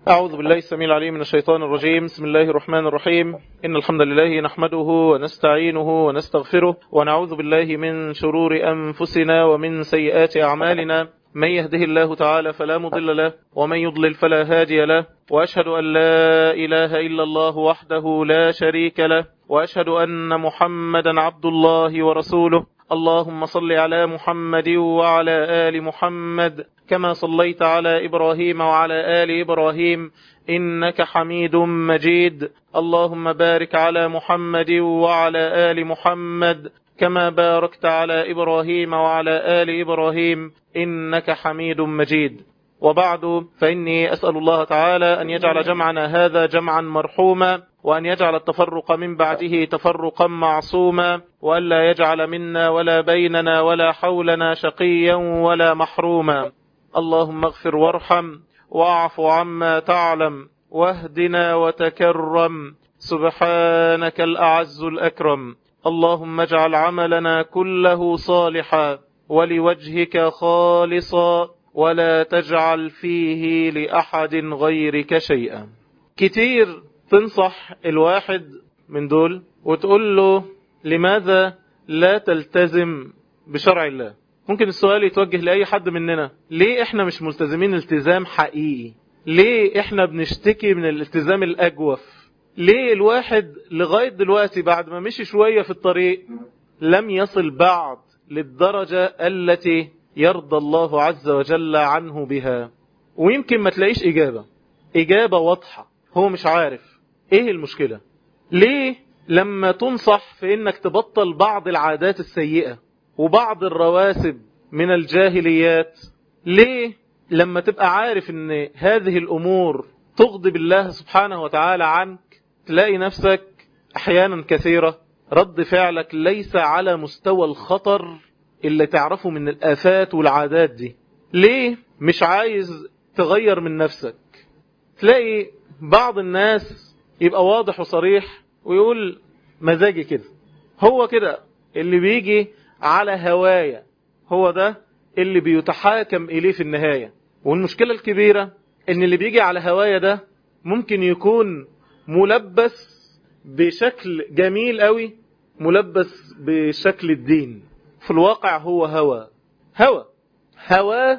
أعوذ بالله السميع العليم من الشيطان الرجيم بسم الله الرحمن الرحيم إن الحمد لله نحمده ونستعينه ونستغفره ونعوذ بالله من شرور أنفسنا ومن سيئات أعمالنا من يهده الله تعالى فلا مضل له ومن يضلل فلا هادي له وأشهد أن لا إله إلا الله وحده لا شريك له وأشهد أن محمدا عبد الله ورسوله اللهم صل على محمد وعلى آل محمد كما صليت على إبراهيم وعلى آل إبراهيم إنك حميد مجيد اللهم بارك على محمد وعلى آل محمد كما باركت على إبراهيم وعلى آل إبراهيم إنك حميد مجيد وبعد فإني أسأل الله تعالى أن يجعل جمعنا هذا جمعا مرحوما وأن يجعل التفرق من بعده تفرقا معصوما وألا يجعل منا ولا بيننا ولا حولنا شقيا ولا محروما اللهم اغفر وارحم واعف عما تعلم واهدنا وتكرم سبحانك الأعز الأكرم اللهم اجعل عملنا كله صالحا ولوجهك خالصا ولا تجعل فيه لأحد غيرك شيئا كتير تنصح الواحد من دول وتقول له لماذا لا تلتزم بشرع الله ممكن السؤال يتوجه لأي حد مننا ليه احنا مش ملتزمين التزام حقيقي ليه احنا بنشتكي من الالتزام الأجوف ليه الواحد لغاية دلوقتي بعد ما مشي شوية في الطريق لم يصل بعد للدرجة التي يرضى الله عز وجل عنه بها ويمكن ما تلاقيش إجابة إجابة واضحة هو مش عارف إيه المشكلة ليه لما تنصح في إنك تبطل بعض العادات السيئة وبعض الرواسب من الجاهليات ليه لما تبقى عارف ان هذه الامور تغضب الله سبحانه وتعالى عنك تلاقي نفسك احيانا كثيرة رد فعلك ليس على مستوى الخطر اللي تعرفه من الآفات والعادات دي ليه مش عايز تغير من نفسك تلاقي بعض الناس يبقى واضح وصريح ويقول مزاجي كده هو كده اللي بيجي على هوايا هو ده اللي بيتحاكم إليه في النهاية والمشكلة الكبيرة ان اللي بيجي على هوايا ده ممكن يكون ملبس بشكل جميل قوي ملبس بشكل الدين في الواقع هو هوى هوى هوى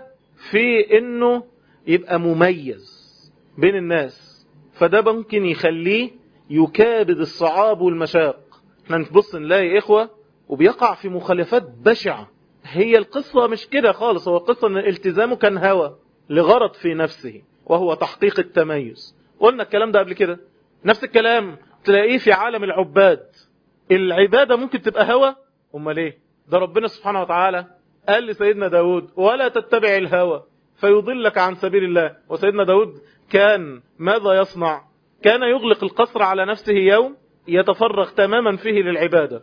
في انه يبقى مميز بين الناس فده ممكن يخليه يكابد الصعاب والمشاق احنا نبص نلاقي اخوة وبيقع في مخالفات بشعة هي القصة مش كده خالص هو القصة ان التزامه كان هوى لغرض في نفسه وهو تحقيق التميز قلنا الكلام ده قبل كده نفس الكلام تلاقيه في عالم العباد العبادة ممكن تبقى هوى امال ايه ده ربنا سبحانه وتعالى قال لسيدنا داود ولا تتبع الهوى فيضلك عن سبيل الله وسيدنا داود كان ماذا يصنع كان يغلق القصر على نفسه يوم يتفرغ تماما فيه للعبادة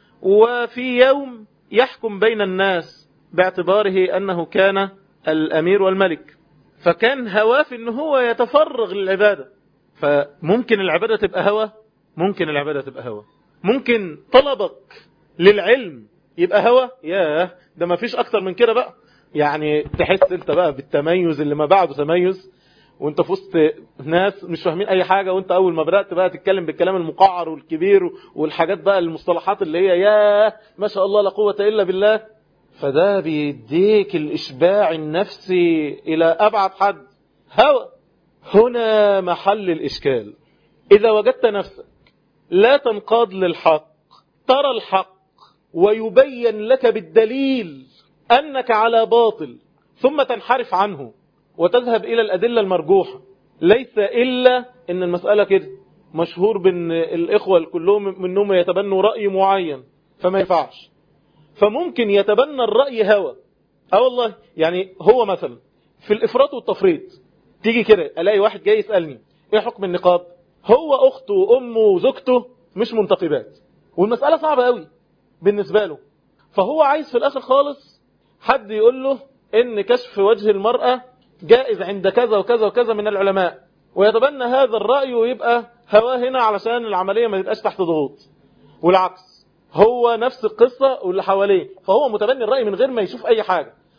وفي يوم يحكم بين الناس باعتباره أنه كان الأمير والملك فكان هواه في أنه هو يتفرغ للعبادة فممكن العبادة تبقى هوى ممكن العبادة تبقى هوى ممكن طلبك للعلم يبقى هوى ياه ده ما فيش أكتر من كده بقى يعني تحس انت بقى بالتميز اللي ما بعده تميز وانت في وسط ناس مش فاهمين اي حاجة وانت اول ما بدأت بقى تتكلم بالكلام المقعر والكبير والحاجات بقى المصطلحات اللي هي ياه ما شاء الله لا قوة الا بالله فده بيديك الاشباع النفسي الى ابعد حد هوى هنا محل الاشكال اذا وجدت نفسك لا تنقاد للحق ترى الحق ويبين لك بالدليل أنك على باطل ثم تنحرف عنه وتذهب إلى الأدلة المرجوحة ليس إلا أن المسألة كده مشهور بأن الإخوة كلهم منهم يتبنوا رأي معين فما ينفعش فممكن يتبنى الرأي هوى اه والله يعني هو مثلا في الإفراط والتفريط تيجي كده ألاقي واحد جاي يسألني إيه حكم النقاب هو أخته وأمه وزوجته مش منتقبات والمسألة صعبة قوي بالنسبة له فهو عايز في الآخر خالص حد يقول له ان كشف وجه المرأة جائز عند كذا وكذا وكذا من العلماء ويتبنى هذا الرأي ويبقى هواه هنا علشان العملية ما تبقاش تحت ضغوط والعكس هو نفس القصة واللي حواليه فهو متبني الرأي من غير ما يشوف أي حاجة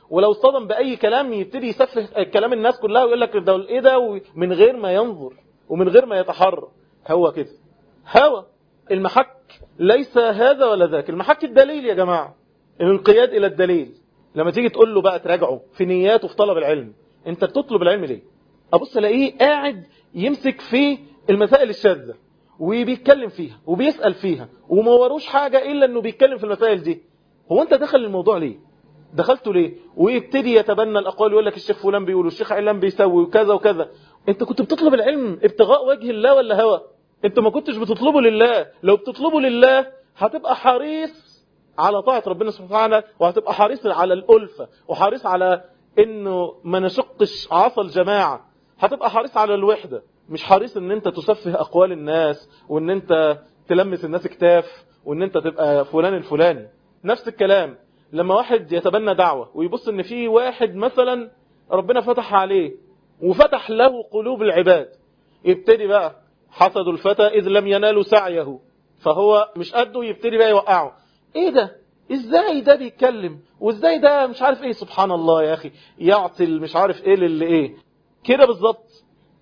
ولو اصطدم بأي كلام يبتدي يسفه كلام الناس كلها ويقول لك ده ايه ده من غير ما ينظر ومن غير ما يتحرك هو كده هوى المحك ليس هذا ولا ذاك المحك الدليل يا جماعة الانقياد إلى الدليل لما تيجي تقول له بقى تراجعه في نياته في طلب العلم انت بتطلب العلم ليه ابص الاقيه قاعد يمسك في المسائل الشاذة وبيتكلم فيها وبيسأل فيها وما وروش حاجة إلا أنه بيتكلم في المسائل دي هو أنت دخل الموضوع ليه دخلته ليه ويبتدي يتبنى الأقوال ويقول لك الشيخ فلان بيقول والشيخ علان بيسوي وكذا وكذا أنت كنت بتطلب العلم ابتغاء وجه الله ولا هوى أنت ما كنتش بتطلبه لله لو بتطلبه لله هتبقى حريص على طاعة ربنا سبحانه وتعالى وهتبقى حريص على الألفة وحريص على انه ما نشقش عصا الجماعة هتبقى حريص على الوحدة مش حريص ان انت تسفه اقوال الناس وان انت تلمس الناس كتاف وان انت تبقى فلان الفلاني نفس الكلام لما واحد يتبنى دعوة ويبص ان في واحد مثلا ربنا فتح عليه وفتح له قلوب العباد يبتدي بقى حسد الفتى اذ لم ينالوا سعيه فهو مش قده يبتدي بقى يوقعه ايه ده ازاي ده بيتكلم وازاي ده مش عارف ايه سبحان الله يا اخي يعطي مش عارف ايه للي ايه كده بالظبط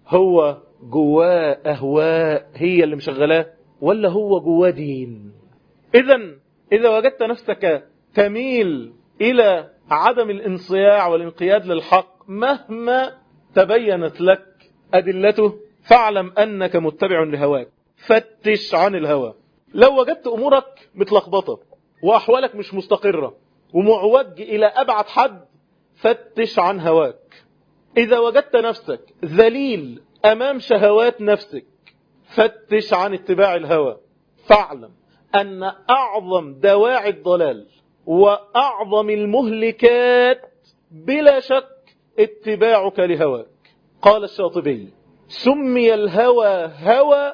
هو جواه اهواء هي اللي مشغلاه ولا هو جواه دين اذا اذا وجدت نفسك تميل الى عدم الانصياع والانقياد للحق مهما تبينت لك ادلته فاعلم انك متبع لهواك فتش عن الهوى لو وجدت امورك متلخبطه واحوالك مش مستقره ومعوج الى ابعد حد فتش عن هواك اذا وجدت نفسك ذليل امام شهوات نفسك فتش عن اتباع الهوى فاعلم ان اعظم دواعي الضلال واعظم المهلكات بلا شك اتباعك لهواك قال الشاطبي سمي الهوى هوى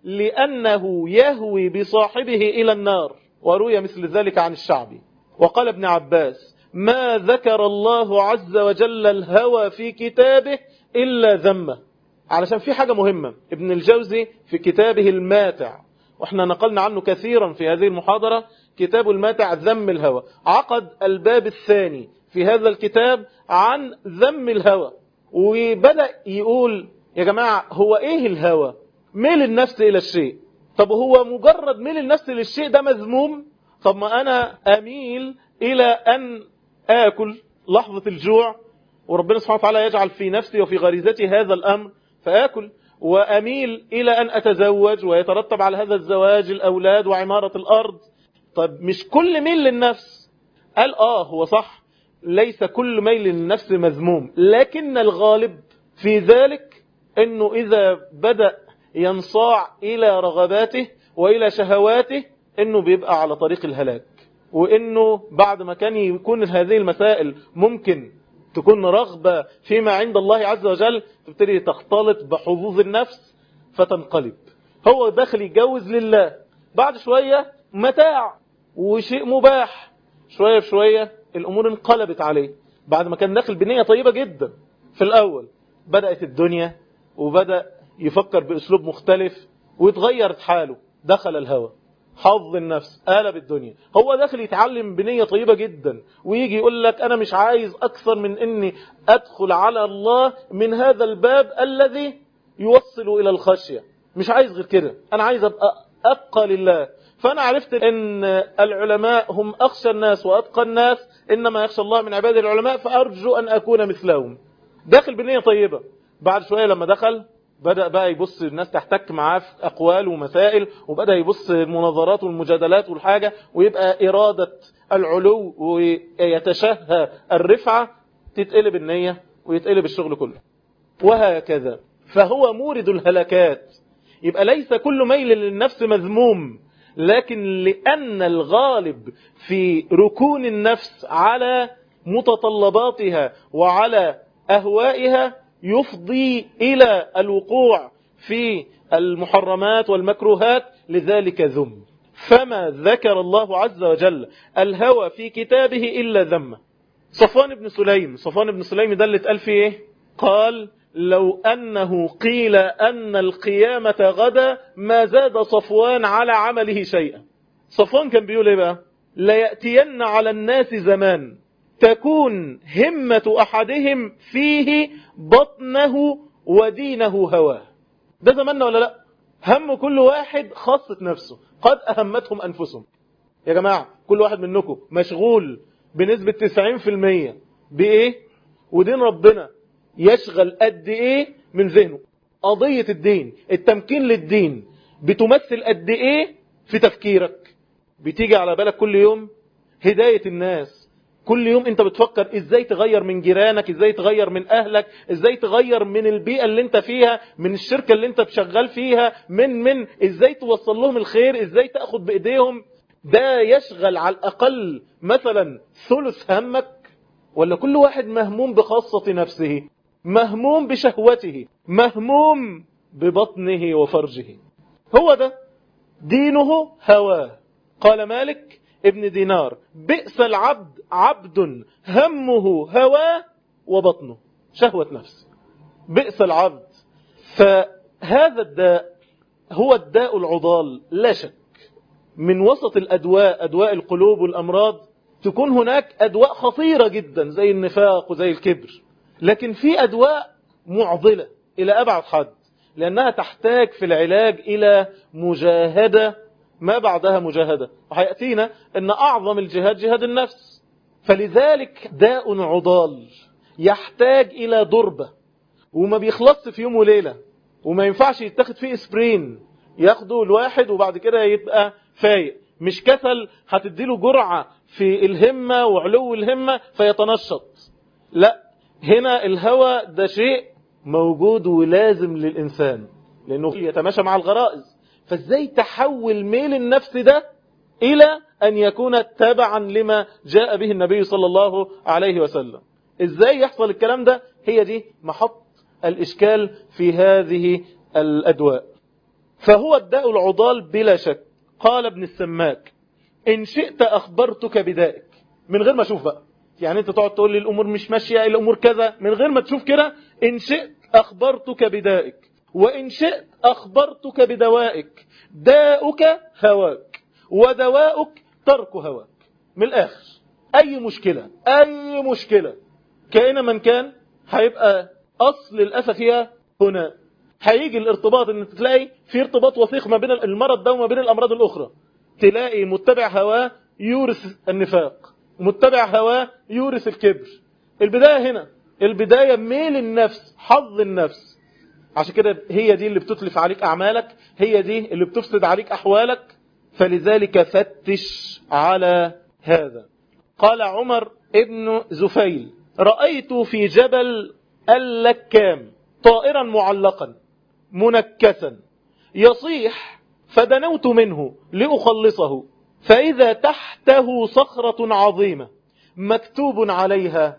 لأنه يهوي بصاحبه إلى النار وروي مثل ذلك عن الشعبي وقال ابن عباس ما ذكر الله عز وجل الهوى في كتابه إلا ذمه علشان في حاجة مهمة ابن الجوزي في كتابه الماتع واحنا نقلنا عنه كثيرا في هذه المحاضرة كتاب الماتع ذم الهوى عقد الباب الثاني في هذا الكتاب عن ذم الهوى وبدأ يقول يا جماعة هو ايه الهوى ميل النفس الى الشيء طب هو مجرد ميل النفس للشيء ده مذموم طب ما انا اميل الى ان اكل لحظة الجوع وربنا سبحانه وتعالى يجعل في نفسي وفي غريزتي هذا الامر فاكل واميل الى ان اتزوج ويترتب على هذا الزواج الاولاد وعمارة الارض طب مش كل ميل للنفس قال اه هو صح ليس كل ميل للنفس مذموم لكن الغالب في ذلك انه اذا بدأ ينصاع الى رغباته والى شهواته انه بيبقى على طريق الهلاك وانه بعد ما كان يكون هذه المسائل ممكن تكون رغبة فيما عند الله عز وجل تبتدي تختلط بحظوظ النفس فتنقلب هو داخل يتجوز لله بعد شوية متاع وشيء مباح شوية بشوية الأمور انقلبت عليه بعد ما كان داخل بنية طيبة جدا في الأول بدأت الدنيا وبدأ يفكر بأسلوب مختلف ويتغير حاله دخل الهوى حظ النفس قلب الدنيا هو داخل يتعلم بنية طيبة جدا ويجي يقول لك أنا مش عايز أكثر من أني أدخل على الله من هذا الباب الذي يوصل إلى الخشية مش عايز غير كده أنا عايز أبقى أبقى لله فأنا عرفت أن العلماء هم أخشى الناس وأتقى الناس إنما يخشى الله من عباد العلماء فأرجو أن أكون مثلهم داخل بنية طيبة بعد شوية لما دخل بدأ بقى يبص الناس تحتك معاه في أقوال ومسائل وبدأ يبص المناظرات والمجادلات والحاجة ويبقى إرادة العلو ويتشهى الرفعة تتقلب النية ويتقلب الشغل كله وهكذا فهو مورد الهلكات يبقى ليس كل ميل للنفس مذموم لكن لأن الغالب في ركون النفس على متطلباتها وعلى أهوائها يفضي إلى الوقوع في المحرمات والمكروهات لذلك ذم فما ذكر الله عز وجل الهوى في كتابه إلا ذمه صفوان بن سليم صفوان بن سليم ده اللي اتقال فيه ايه قال لو أنه قيل أن القيامة غدا ما زاد صفوان على عمله شيئا صفوان كان بيقول ايه بقى ليأتين على الناس زمان تكون همة أحدهم فيه بطنه ودينه هواه ده زماننا ولا لا هم كل واحد خاصة نفسه قد أهمتهم أنفسهم يا جماعة كل واحد منكم مشغول بنسبة 90% بإيه ودين ربنا يشغل قد إيه من ذهنه قضية الدين التمكين للدين بتمثل قد إيه في تفكيرك بتيجي على بالك كل يوم هداية الناس كل يوم انت بتفكر ازاي تغير من جيرانك ازاي تغير من اهلك ازاي تغير من البيئة اللي انت فيها من الشركة اللي انت بشغال فيها من من ازاي توصل لهم الخير ازاي تاخد بايديهم ده يشغل على الاقل مثلا ثلث همك ولا كل واحد مهموم بخاصة نفسه مهموم بشهوته مهموم ببطنه وفرجه هو ده دينه هواه قال مالك ابن دينار بئس العبد عبد همه هواه وبطنه شهوة نفس بئس العبد فهذا الداء هو الداء العضال لا شك من وسط الأدواء أدواء القلوب والأمراض تكون هناك أدواء خطيرة جدا زي النفاق وزي الكبر لكن في أدواء معضلة إلى أبعد حد لأنها تحتاج في العلاج إلى مجاهدة ما بعدها مجاهدة وهيأتينا أن أعظم الجهاد جهاد النفس فلذلك داء عضال يحتاج إلى ضربة وما بيخلص في يوم وليلة وما ينفعش يتخذ فيه اسبرين ياخده الواحد وبعد كده يبقى فايق مش كسل هتديله جرعة في الهمة وعلو الهمة فيتنشط لا هنا الهوى ده شيء موجود ولازم للإنسان لأنه يتماشى مع الغرائز فازاي تحول ميل النفس ده إلى أن يكون تبعا لما جاء به النبي صلى الله عليه وسلم ازاي يحصل الكلام ده هي دي محط الإشكال في هذه الأدواء فهو الداء العضال بلا شك قال ابن السماك إن شئت أخبرتك بدائك من غير ما أشوف بقى يعني أنت تقعد تقول لي الأمور مش ماشية الأمور كذا من غير ما تشوف كده إن شئت أخبرتك بدائك وإن شئت أخبرتك بدوائك داؤك هواك ودواؤك ترك هواك من الآخر أي مشكلة أي مشكلة كائن من كان هيبقى أصل الأسى فيها هنا هيجي الارتباط ان تلاقي في ارتباط وثيق ما بين المرض ده وما بين الأمراض الأخرى تلاقي متبع هواه يورث النفاق متبع هواه يورث الكبر البداية هنا البداية ميل النفس حظ النفس عشان كده هي دي اللي بتتلف عليك أعمالك هي دي اللي بتفسد عليك أحوالك فلذلك فتش على هذا قال عمر ابن زفيل رأيت في جبل اللكام طائرا معلقا منكسا يصيح فدنوت منه لأخلصه فإذا تحته صخرة عظيمة مكتوب عليها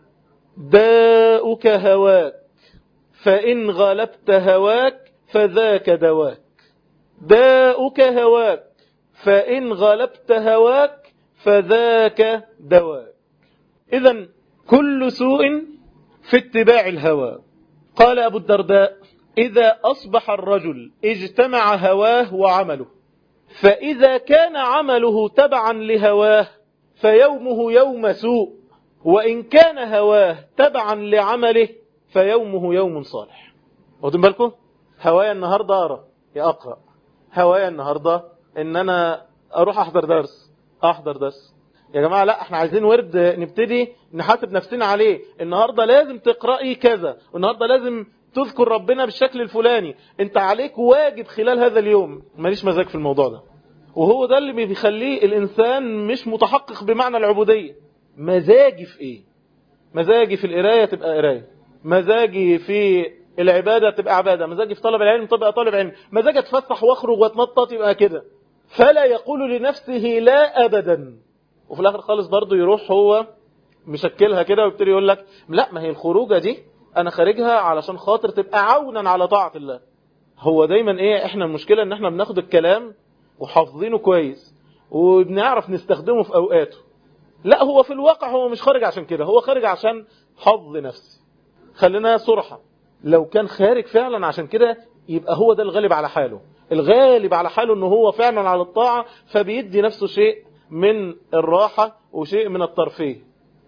داؤك هواك فإن غلبت هواك فذاك دواك داؤك هواك فإن غلبت هواك فذاك دواك إذا كل سوء في اتباع الهوى قال أبو الدرداء إذا أصبح الرجل اجتمع هواه وعمله فإذا كان عمله تبعا لهواه فيومه يوم سوء وإن كان هواه تبعا لعمله فيومه يوم صالح واخدين بالكم هوايا النهاردة أقرأ يا أقرأ هوايا النهاردة إن أنا أروح أحضر درس أحضر درس يا جماعة لا احنا عايزين ورد نبتدي نحاسب نفسنا عليه النهاردة لازم تقرأي كذا والنهاردة لازم تذكر ربنا بالشكل الفلاني انت عليك واجب خلال هذا اليوم ماليش مزاج في الموضوع ده وهو ده اللي بيخليه الإنسان مش متحقق بمعنى العبودية مزاجي في ايه مزاجي في القراية تبقى قراية مزاجي في العبادة تبقى عبادة مزاجي في طلب العلم تبقى طالب علم مزاجي اتفسح واخرج واتنطط يبقى كده فلا يقول لنفسه لا أبدا وفي الآخر خالص برضه يروح هو مشكلها كده ويبتدي يقول لك لا ما هي الخروجة دي أنا خارجها علشان خاطر تبقى عونا على طاعة الله هو دايما ايه احنا المشكلة ان احنا بناخد الكلام وحافظينه كويس وبنعرف نستخدمه في اوقاته لا هو في الواقع هو مش خارج عشان كده هو خارج عشان حظ نفسي خلينا صرحة لو كان خارج فعلا عشان كده يبقى هو ده الغالب على حاله الغالب على حاله انه هو فعلا على الطاعة فبيدي نفسه شيء من الراحة وشيء من الترفيه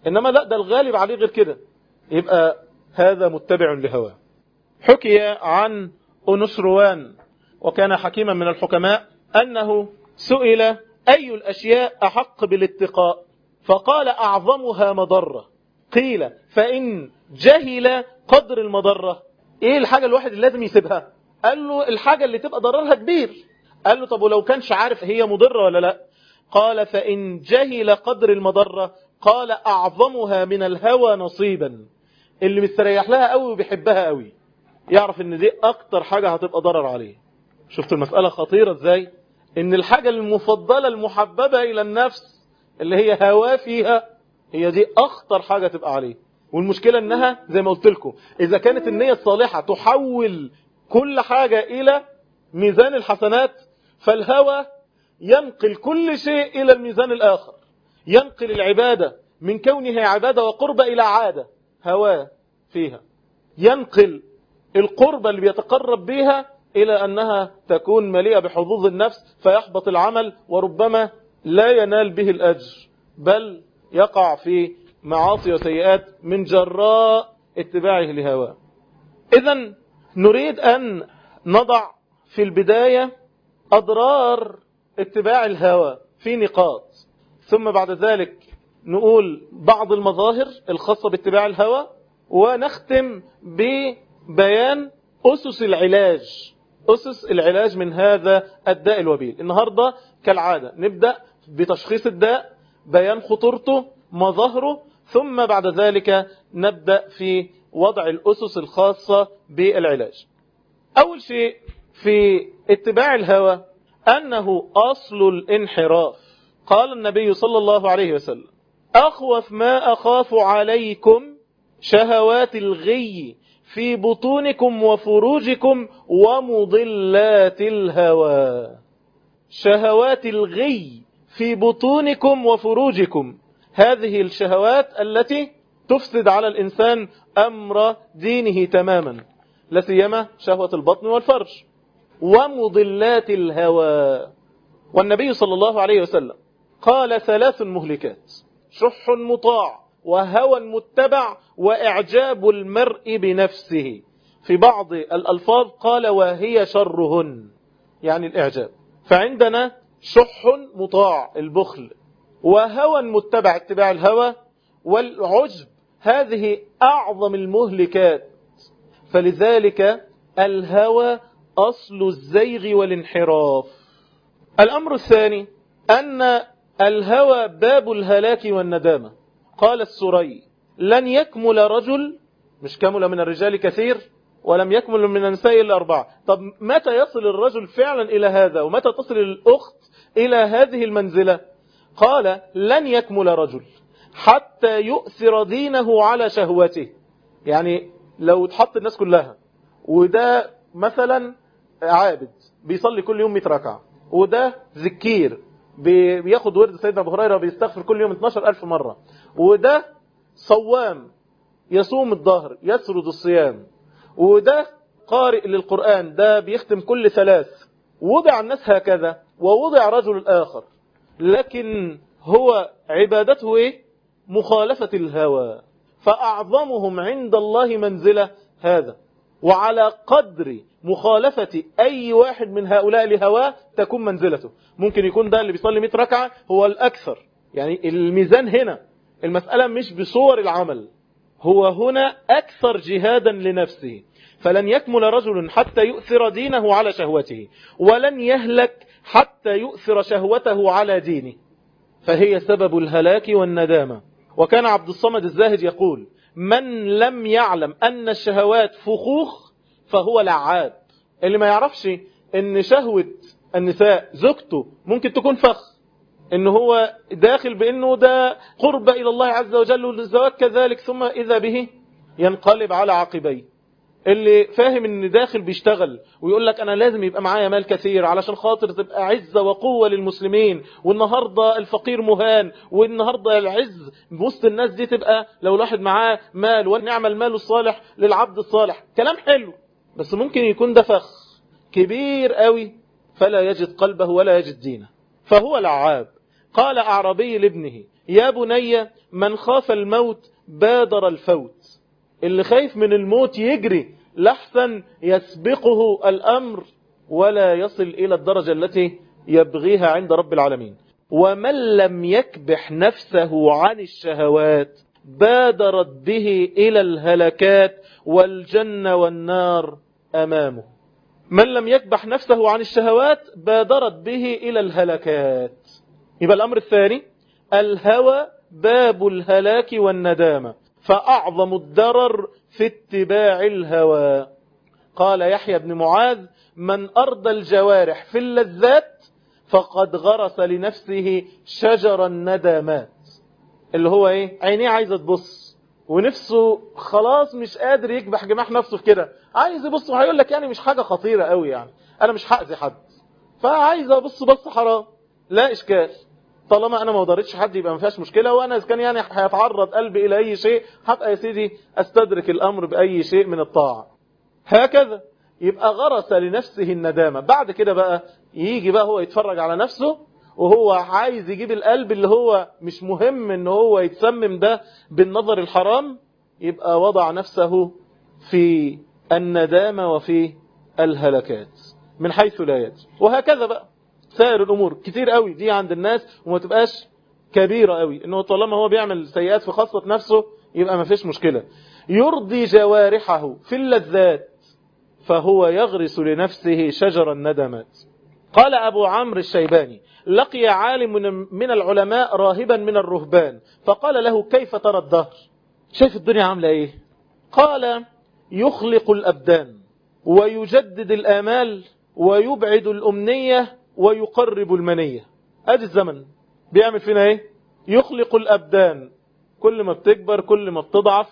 إنما لا ده الغالب عليه غير كده يبقى هذا متبع لهواه حكي عن أنسروان وكان حكيما من الحكماء أنه سئل أي الأشياء أحق بالاتقاء فقال أعظمها مضرة قيل فإن جهل قدر المضرة إيه الحاجة الواحد اللي لازم يسيبها قال له الحاجة اللي تبقى ضررها كبير قال له طب ولو كانش عارف هي مضرة ولا لا قال فإن جهل قدر المضرة قال أعظمها من الهوى نصيبا اللي مستريح لها قوي وبيحبها قوي يعرف ان دي اكتر حاجة هتبقى ضرر عليه شفت المسألة خطيرة ازاي ان الحاجة المفضلة المحببة الى النفس اللي هي هواه فيها هي دي اخطر حاجة تبقى عليه والمشكلة انها زي ما قلت لكم اذا كانت النية الصالحة تحول كل حاجة الى ميزان الحسنات فالهوى ينقل كل شيء الى الميزان الاخر ينقل العبادة من كونها عبادة وقربة الى عادة هواه فيها ينقل القربة اللي بيتقرب بها إلى أنها تكون مليئة بحظوظ النفس فيحبط العمل وربما لا ينال به الأجر بل يقع في معاصي وسيئات من جراء اتباعه لهواه إذا نريد أن نضع في البداية أضرار اتباع الهوى في نقاط ثم بعد ذلك نقول بعض المظاهر الخاصة باتباع الهوى ونختم ببيان أسس العلاج أسس العلاج من هذا الداء الوبيل النهاردة كالعادة نبدأ بتشخيص الداء بيان خطورته مظاهره ثم بعد ذلك نبدأ في وضع الأسس الخاصة بالعلاج أول شيء في اتباع الهوى أنه أصل الانحراف قال النبي صلى الله عليه وسلم أخوف ما أخاف عليكم شهوات الغي في بطونكم وفروجكم ومضلات الهوى شهوات الغي في بطونكم وفروجكم هذه الشهوات التي تفسد على الإنسان أمر دينه تماما لسيما شهوة البطن والفرج ومضلات الهوى والنبي صلى الله عليه وسلم قال ثلاث مهلكات شح مطاع وهوى متبع وإعجاب المرء بنفسه في بعض الألفاظ قال وهي شرهن يعني الإعجاب فعندنا شح مطاع البخل وهوى متبع اتباع الهوى والعجب هذه أعظم المهلكات فلذلك الهوى أصل الزيغ والانحراف الأمر الثاني أن الهوى باب الهلاك والندامة قال السري لن يكمل رجل مش كمل من الرجال كثير ولم يكمل من النساء إلا أربعة طب متى يصل الرجل فعلا إلى هذا ومتى تصل الأخت إلى هذه المنزلة قال لن يكمل رجل حتى يؤثر دينه على شهوته يعني لو تحط الناس كلها وده مثلا عابد بيصلي كل يوم 100 ركعة وده ذكير بياخد ورد سيدنا ابو هريره بيستغفر كل يوم 12000 مرة وده صوام يصوم الظهر يسرد الصيام وده قارئ للقرآن ده بيختم كل ثلاث وضع الناس هكذا ووضع رجل الآخر لكن هو عبادته ايه مخالفة الهوى فأعظمهم عند الله منزلة هذا وعلى قدر مخالفة أي واحد من هؤلاء لهواه تكون منزلته ممكن يكون ده اللي بيصلي 100 ركعة هو الأكثر يعني الميزان هنا المسألة مش بصور العمل هو هنا أكثر جهادا لنفسه فلن يكمل رجل حتى يؤثر دينه على شهوته ولن يهلك حتى يؤثر شهوته على دينه فهي سبب الهلاك والندامة وكان عبد الصمد الزاهد يقول من لم يعلم أن الشهوات فخوخ فهو لعاب اللي ما يعرفش ان شهوة النساء زوجته ممكن تكون فخ ان هو داخل بانه ده قرب الى الله عز وجل والزواج كذلك ثم اذا به ينقلب على عقبيه اللي فاهم ان داخل بيشتغل ويقول لك انا لازم يبقى معايا مال كثير علشان خاطر تبقى عزة وقوة للمسلمين والنهاردة الفقير مهان والنهاردة العز وسط الناس دي تبقى لو الواحد معاه مال ونعم المال الصالح للعبد الصالح كلام حلو بس ممكن يكون ده فخ كبير قوي فلا يجد قلبه ولا يجد دينه فهو لعاب قال أعربي لابنه يا بني من خاف الموت بادر الفوت اللي خايف من الموت يجري لحسن يسبقه الأمر ولا يصل إلى الدرجة التي يبغيها عند رب العالمين ومن لم يكبح نفسه عن الشهوات بادرت به إلى الهلكات والجنة والنار أمامه من لم يكبح نفسه عن الشهوات بادرت به إلى الهلكات يبقى الأمر الثاني الهوى باب الهلاك والندامة فأعظم الضرر في اتباع الهوى قال يحيى بن معاذ من أرضى الجوارح في اللذات فقد غرس لنفسه شجر الندامات اللي هو ايه عينيه عايزة تبص ونفسه خلاص مش قادر يكبح جماح نفسه في كده عايز يبص وهيقول لك يعني مش حاجة خطيرة قوي يعني انا مش هأذي حد فعايز ابص بص حرام لا اشكال طالما انا ما ضرتش حد يبقى ما فيهاش مشكله وانا اذا كان يعني هيتعرض قلبي الى اي شيء هبقى يا سيدي استدرك الامر باي شيء من الطاعه هكذا يبقى غرس لنفسه الندامه بعد كده بقى يجي بقى هو يتفرج على نفسه وهو عايز يجيب القلب اللي هو مش مهم ان هو يتسمم ده بالنظر الحرام يبقى وضع نفسه في الندامة وفي الهلكات من حيث لا يدري وهكذا بقى سائر الأمور كتير قوي دي عند الناس وما تبقاش كبيرة قوي انه طالما هو بيعمل سيئات في خاصة نفسه يبقى ما فيش مشكلة يرضي جوارحه في اللذات فهو يغرس لنفسه شجر الندمات قال أبو عمرو الشيباني لقي عالم من العلماء راهبا من الرهبان فقال له كيف ترى الدهر شايف الدنيا عاملة ايه قال يخلق الأبدان ويجدد الآمال ويبعد الأمنية ويقرب المنية ادي الزمن بيعمل فينا ايه يخلق الأبدان كل ما بتكبر كل ما بتضعف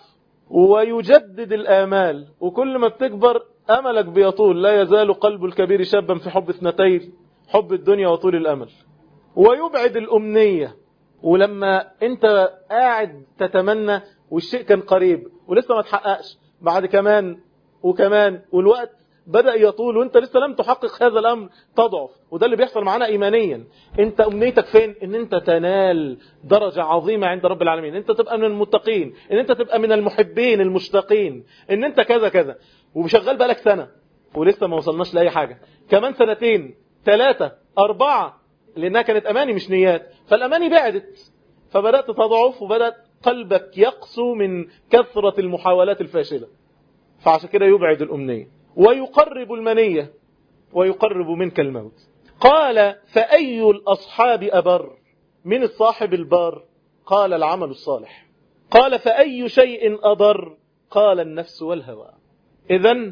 ويجدد الآمال وكل ما بتكبر أملك بيطول لا يزال قلب الكبير شابا في حب اثنتين حب الدنيا وطول الأمل ويبعد الأمنية ولما انت قاعد تتمنى والشيء كان قريب ولسه ما تحققش بعد كمان وكمان والوقت بدأ يطول وانت لسه لم تحقق هذا الأمر تضعف وده اللي بيحصل معانا إيمانيا انت أمنيتك فين ان انت تنال درجة عظيمة عند رب العالمين انت تبقى من المتقين ان انت تبقى من المحبين المشتاقين ان انت كذا كذا وشغال بقالك سنة ولسه ما وصلناش لأي حاجة كمان سنتين ثلاثة أربعة لأنها كانت أماني مش نيات فالأماني بعدت فبدأت تضعف وبدأت قلبك يقسو من كثرة المحاولات الفاشلة فعشان كده يبعد الأمنية ويقرب المنية ويقرب منك الموت قال فأي الأصحاب أبر من الصاحب البار قال العمل الصالح قال فأي شيء أضر قال النفس والهوى إذا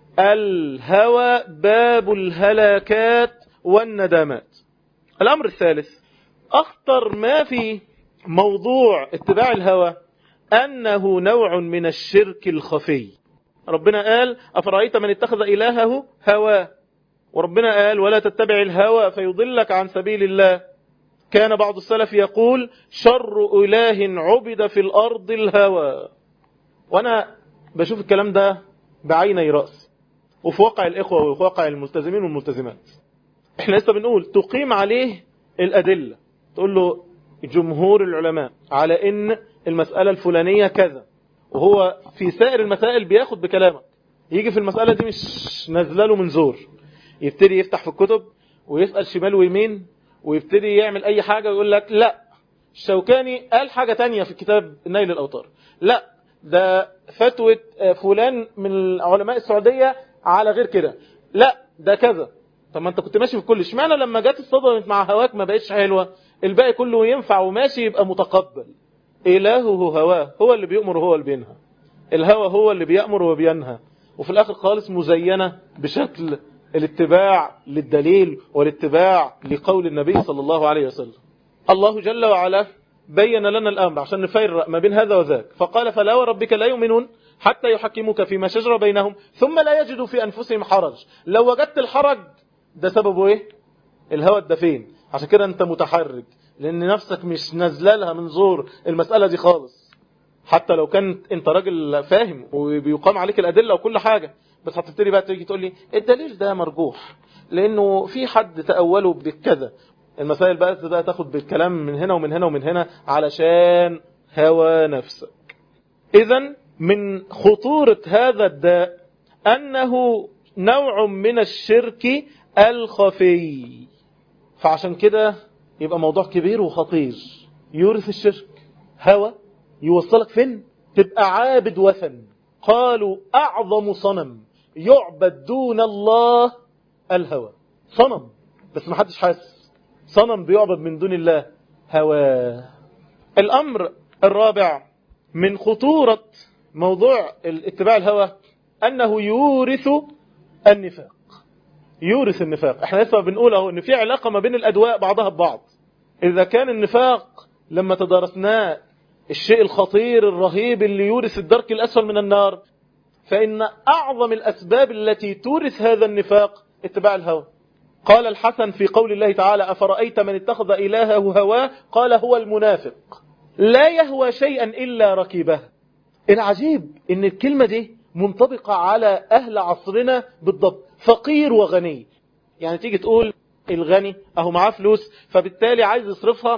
الهوى باب الهلاكات والندامات الأمر الثالث أخطر ما في موضوع اتباع الهوى أنه نوع من الشرك الخفي ربنا قال أفرأيت من اتخذ إلهه هواه وربنا قال ولا تتبع الهوى فيضلك عن سبيل الله كان بعض السلف يقول شر إله عبد في الأرض الهوى وأنا بشوف الكلام ده بعيني رأس وفي واقع الإخوة وفي واقع الملتزمين والملتزمات احنا لسه بنقول تقيم عليه الأدلة تقول له جمهور العلماء على ان المسألة الفلانية كذا وهو في سائر المسائل بياخد بكلامك يجي في المسألة دي مش نازله له من زور يبتدي يفتح في الكتب ويسأل شمال ويمين ويبتدي يعمل اي حاجة ويقول لك لا الشوكاني قال حاجة تانية في كتاب نيل الأوطار لا ده فتوى فلان من علماء السعودية على غير كده لا ده كذا طب ما انت كنت ماشي في كل اشمعنى لما جت الصدمة مع هواك ما بقتش حلوة الباقي كله ينفع وماشي يبقى متقبل إلهه هواه هو اللي بيأمر وهو اللي بينهى الهوى هو اللي بيأمر وبينهى وفي الآخر خالص مزينة بشكل الاتباع للدليل والاتباع لقول النبي صلى الله عليه وسلم الله جل وعلا بين لنا الأمر عشان نفرق ما بين هذا وذاك فقال فلا وربك لا يؤمنون حتى يحكموك فيما شجر بينهم ثم لا يجدوا في أنفسهم حرج لو وجدت الحرج ده سببه ايه الهوى ده فين عشان كده انت متحرج لان نفسك مش نازله لها من زور المسألة دي خالص حتى لو كانت انت راجل فاهم وبيقام عليك الادلة وكل حاجة بس هتبتدي بقى تيجي تقول لي الدليل ده مرجوح لانه في حد تأوله بكذا المسائل بقى بقى تاخد بالكلام من هنا ومن هنا ومن هنا علشان هوى نفسك اذا من خطورة هذا الداء انه نوع من الشرك الخفي فعشان كده يبقى موضوع كبير وخطير يورث الشرك هوى يوصلك فين تبقى عابد وثن قالوا اعظم صنم يعبد دون الله الهوى صنم بس ما حدش حاسس صنم بيعبد من دون الله هوى الامر الرابع من خطورة موضوع اتباع الهوى انه يورث النفاق يورث النفاق احنا لسه بنقول اهو ان في علاقة ما بين الادواء بعضها ببعض اذا كان النفاق لما تدارسناه الشيء الخطير الرهيب اللي يورث الدرك الاسفل من النار فان اعظم الاسباب التي تورث هذا النفاق اتباع الهوى قال الحسن في قول الله تعالى أفرأيت من اتخذ إلهه هواه قال هو المنافق لا يهوى شيئا إلا ركبه العجيب ان الكلمة دي منطبقة على أهل عصرنا بالضبط فقير وغني يعني تيجي تقول الغني أهو معاه فلوس فبالتالي عايز يصرفها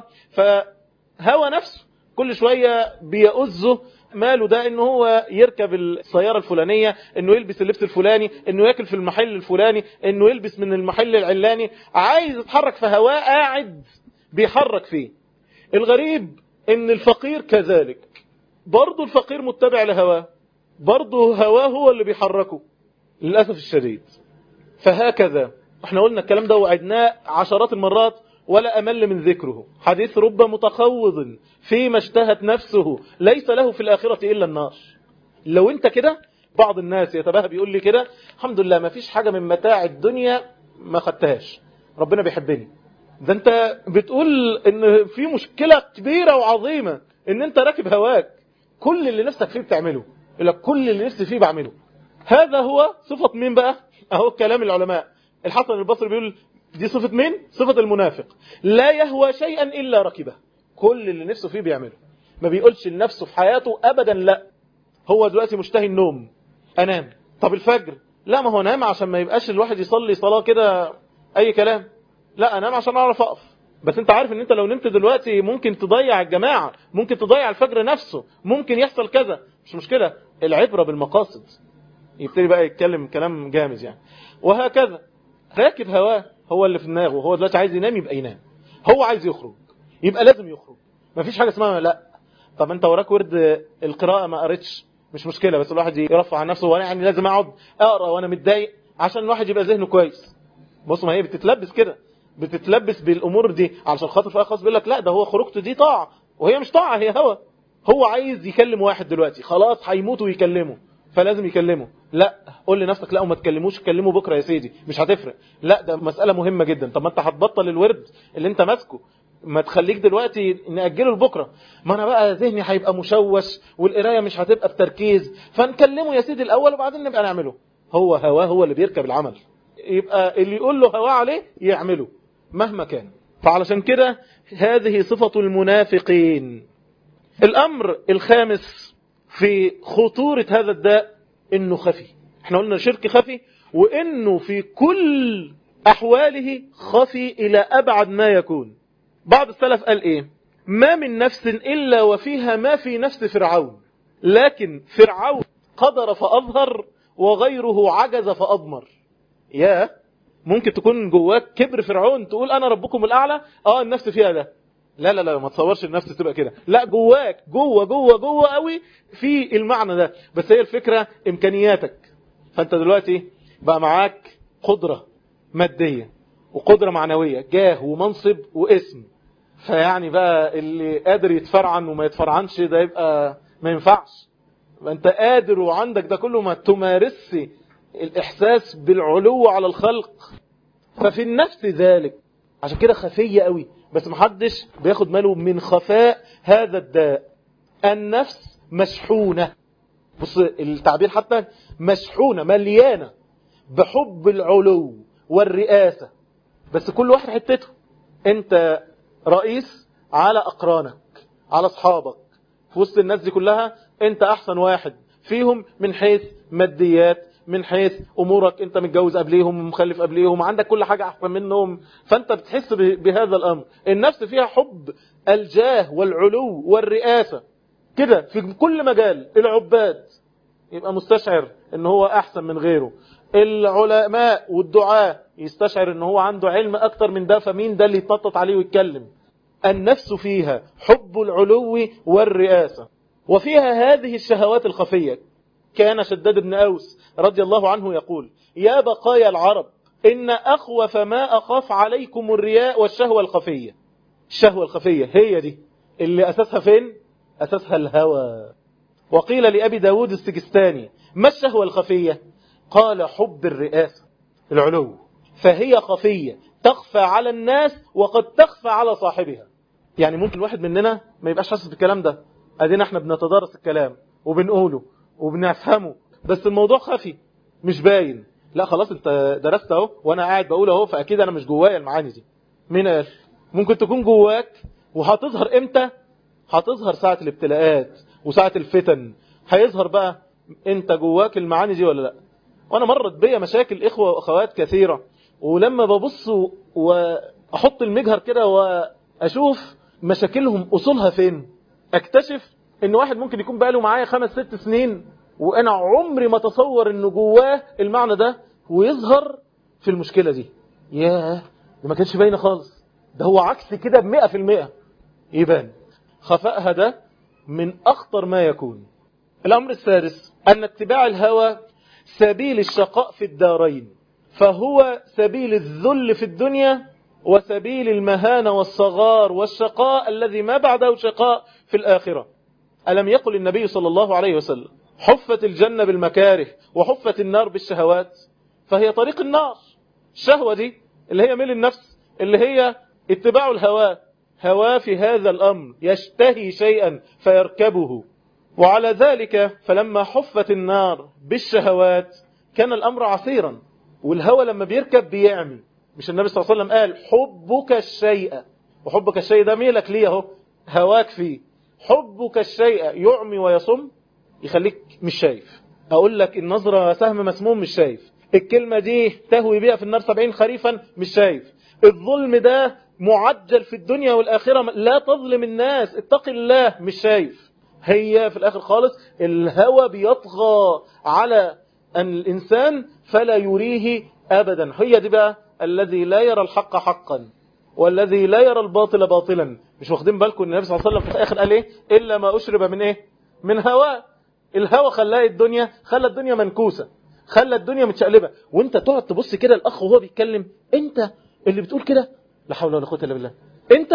فهوى نفسه كل شوية بيأزه ماله ده انه هو يركب السيارة الفلانية انه يلبس اللبس الفلاني انه ياكل في المحل الفلاني انه يلبس من المحل العلاني عايز يتحرك في هواه قاعد بيحرك فيه الغريب ان الفقير كذلك برضه الفقير متبع لهواه برضه هواه هو اللي بيحركه للأسف الشديد فهكذا احنا قلنا الكلام ده وعدناه عشرات المرات ولا أمل من ذكره حديث رب متخوض فيما اشتهت نفسه ليس له في الآخرة إلا النار لو انت كده بعض الناس يتباهى بيقول لي كده الحمد لله ما فيش حاجة من متاع الدنيا ما خدتهاش ربنا بيحبني ده انت بتقول ان في مشكلة كبيرة وعظيمة ان انت راكب هواك كل اللي نفسك فيه بتعمله يقول لك كل اللي نفسي فيه بعمله هذا هو صفة مين بقى اهو كلام العلماء الحسن البصري بيقول دي صفة مين صفة المنافق لا يهوى شيئا إلا ركبه كل اللي نفسه فيه بيعمله ما بيقولش لنفسه في حياته أبدا لا هو دلوقتي مشتهي النوم أنام طب الفجر لا ما هو نام عشان ما يبقاش الواحد يصلي صلاة كده أي كلام لا أنام عشان أعرف أقف بس انت عارف ان انت لو نمت دلوقتي ممكن تضيع الجماعة ممكن تضيع الفجر نفسه ممكن يحصل كذا مش مشكلة العبرة بالمقاصد يبتدي بقى يتكلم كلام جامز يعني وهكذا راكب هواه هو اللي في دماغه هو دلوقتي عايز ينام يبقى ينام هو عايز يخرج يبقى لازم يخرج مفيش حاجة اسمها لا طب انت وراك ورد القراءة ما قريتش مش مشكلة بس الواحد يرفع عن نفسه وانا يعني لازم اقعد اقرا وانا متضايق عشان الواحد يبقى ذهنه كويس بص ما هي بتتلبس كده بتتلبس بالامور دي علشان خاطر في خاص بيقول لك لا ده هو خروجته دي طاعه وهي مش طاعه هي هوى هو عايز يكلم واحد دلوقتي خلاص هيموت ويكلمه فلازم يكلمه لا قول لنفسك لا وما تكلموش كلمه بكره يا سيدي مش هتفرق لا ده مساله مهمه جدا طب ما انت هتبطل الورد اللي انت ماسكه ما تخليك دلوقتي نأجله لبكره ما انا بقى ذهني هيبقى مشوش والقرايه مش هتبقى بتركيز فنكلمه يا سيدي الاول وبعدين نبقى نعمله هو هواه هو اللي بيركب العمل يبقى اللي يقول له هواه عليه يعمله مهما كان فعلشان كده هذه صفة المنافقين الأمر الخامس في خطورة هذا الداء إنه خفي احنا قلنا شرك خفي وإنه في كل أحواله خفي إلى أبعد ما يكون بعض السلف قال إيه ما من نفس إلا وفيها ما في نفس فرعون لكن فرعون قدر فأظهر وغيره عجز فأضمر يا ممكن تكون جواك كبر فرعون تقول انا ربكم الاعلى اه النفس فيها ده لا لا لا ما تصورش النفس تبقى كده لا جواك جوه جوه جوه قوي في المعنى ده بس هي الفكرة امكانياتك فانت دلوقتي بقى معاك قدرة مادية وقدرة معنوية جاه ومنصب واسم فيعني بقى اللي قادر يتفرعن وما يتفرعنش ده يبقى ما ينفعش انت قادر وعندك ده كله ما تمارسش الإحساس بالعلو على الخلق ففي النفس ذلك عشان كده خفية قوي بس محدش بياخد باله من خفاء هذا الداء النفس مشحونة بص التعبير حتى مشحونة مليانة بحب العلو والرئاسة بس كل واحد حتته انت رئيس على أقرانك على أصحابك في وسط الناس دي كلها انت أحسن واحد فيهم من حيث ماديات من حيث أمورك أنت متجوز قبليهم ومخلف قبليهم عندك كل حاجة أحسن منهم فأنت بتحس بهذا الأمر النفس فيها حب الجاه والعلو والرئاسة كده في كل مجال العباد يبقى مستشعر ان هو احسن من غيره العلماء والدعاء يستشعر ان هو عنده علم اكتر من ده فمين ده اللي يتنطط عليه ويتكلم النفس فيها حب العلو والرئاسة وفيها هذه الشهوات الخفية كان شداد بن أوس رضي الله عنه يقول يا بقايا العرب إن أخوف ما أخاف عليكم الرياء والشهوة الخفية الشهوة الخفية هي دي اللي أساسها فين؟ أساسها الهوى وقيل لأبي داود السجستاني ما الشهوة الخفية؟ قال حب الرئاسة العلو فهي خفية تخفى على الناس وقد تخفى على صاحبها يعني ممكن واحد مننا ما يبقاش حاسس بالكلام ده ادينا احنا بنتدارس الكلام وبنقوله وبنفهمه بس الموضوع خفي مش باين لا خلاص انت درست اهو وانا قاعد بقول اهو فاكيد انا مش جوايا المعاني دي مين قال ممكن تكون جواك وهتظهر امتى هتظهر ساعة الابتلاءات وساعة الفتن هيظهر بقى انت جواك المعاني دي ولا لا وانا مرت بيا مشاكل اخوة واخوات كثيرة ولما ببص واحط المجهر كده واشوف مشاكلهم اصولها فين اكتشف ان واحد ممكن يكون بقاله معايا خمس ست سنين وانا عمري ما تصور انه جواه المعنى ده ويظهر في المشكلة دي ياه ده ما كانش باينه خالص ده هو عكس كده بمئة في المئة يبان خفائها ده من أخطر ما يكون الأمر السادس أن اتباع الهوى سبيل الشقاء في الدارين فهو سبيل الذل في الدنيا وسبيل المهانة والصغار والشقاء الذي ما بعده شقاء في الآخرة ألم يقل النبي صلى الله عليه وسلم حفت الجنة بالمكاره وحفت النار بالشهوات فهي طريق النار الشهوة دي اللي هي ميل النفس اللي هي اتباع الهوى هوى في هذا الأمر يشتهي شيئا فيركبه وعلى ذلك فلما حفت النار بالشهوات كان الأمر عسيرا والهوى لما بيركب بيعمي مش النبي صلى الله عليه وسلم قال حبك الشيء وحبك الشيء ده ميلك ليه اهو هواك فيه حبك الشيء يعمي ويصم يخليك مش شايف اقول لك النظرة سهم مسموم مش شايف الكلمة دي تهوي بيها في النار سبعين خريفا مش شايف الظلم ده معجل في الدنيا والآخرة لا تظلم الناس اتق الله مش شايف هي في الآخر خالص الهوى بيطغى على أن الإنسان فلا يريه أبدا هي دي بقى الذي لا يرى الحق حقا والذي لا يرى الباطل باطلا مش واخدين بالكم ان النبي صلى الله عليه وسلم في الآخر قال ايه إلا ما أشرب من ايه من هواه الهوى خلاه الدنيا خلى الدنيا منكوسة خلى الدنيا متشقلبة وانت تقعد تبص كده الأخ وهو بيتكلم انت اللي بتقول كده لا حول ولا قوه الا بالله انت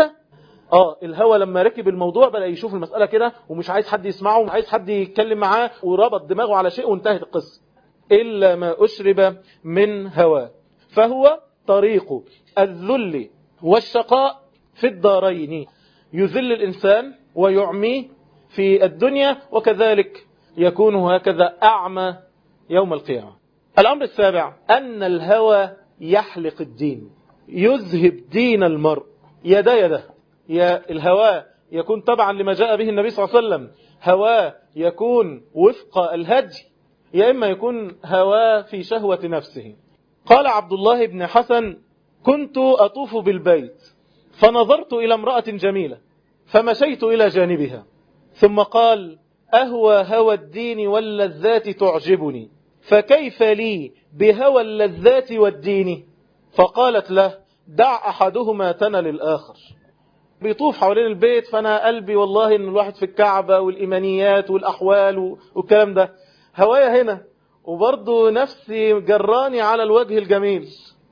اه الهوى لما ركب الموضوع بدا يشوف المساله كده ومش عايز حد يسمعه ومش عايز حد يتكلم معاه وربط دماغه على شيء وانتهت القصه الا ما اشرب من هوى فهو طريق الذل والشقاء في الدارين يذل الانسان ويعميه في الدنيا وكذلك يكون هكذا اعمى يوم القيامه الامر السابع ان الهوى يحلق الدين يذهب دين المرء يدا يدا يا الهواه يكون طبعا لما جاء به النبي صلى الله عليه وسلم هواه يكون وفق الهدي يا إما يكون هواه في شهوة نفسه قال عبد الله بن حسن كنت أطوف بالبيت فنظرت إلى امرأة جميلة فمشيت إلى جانبها ثم قال أهوى هوى الدين واللذات تعجبني فكيف لي بهوى اللذات والدين فقالت له دع أحدهما تنل الآخر بيطوف حوالين البيت فأنا قلبي والله إن الواحد في الكعبة والإيمانيات والأحوال والكلام ده هوايا هنا وبرضه نفسي جراني على الوجه الجميل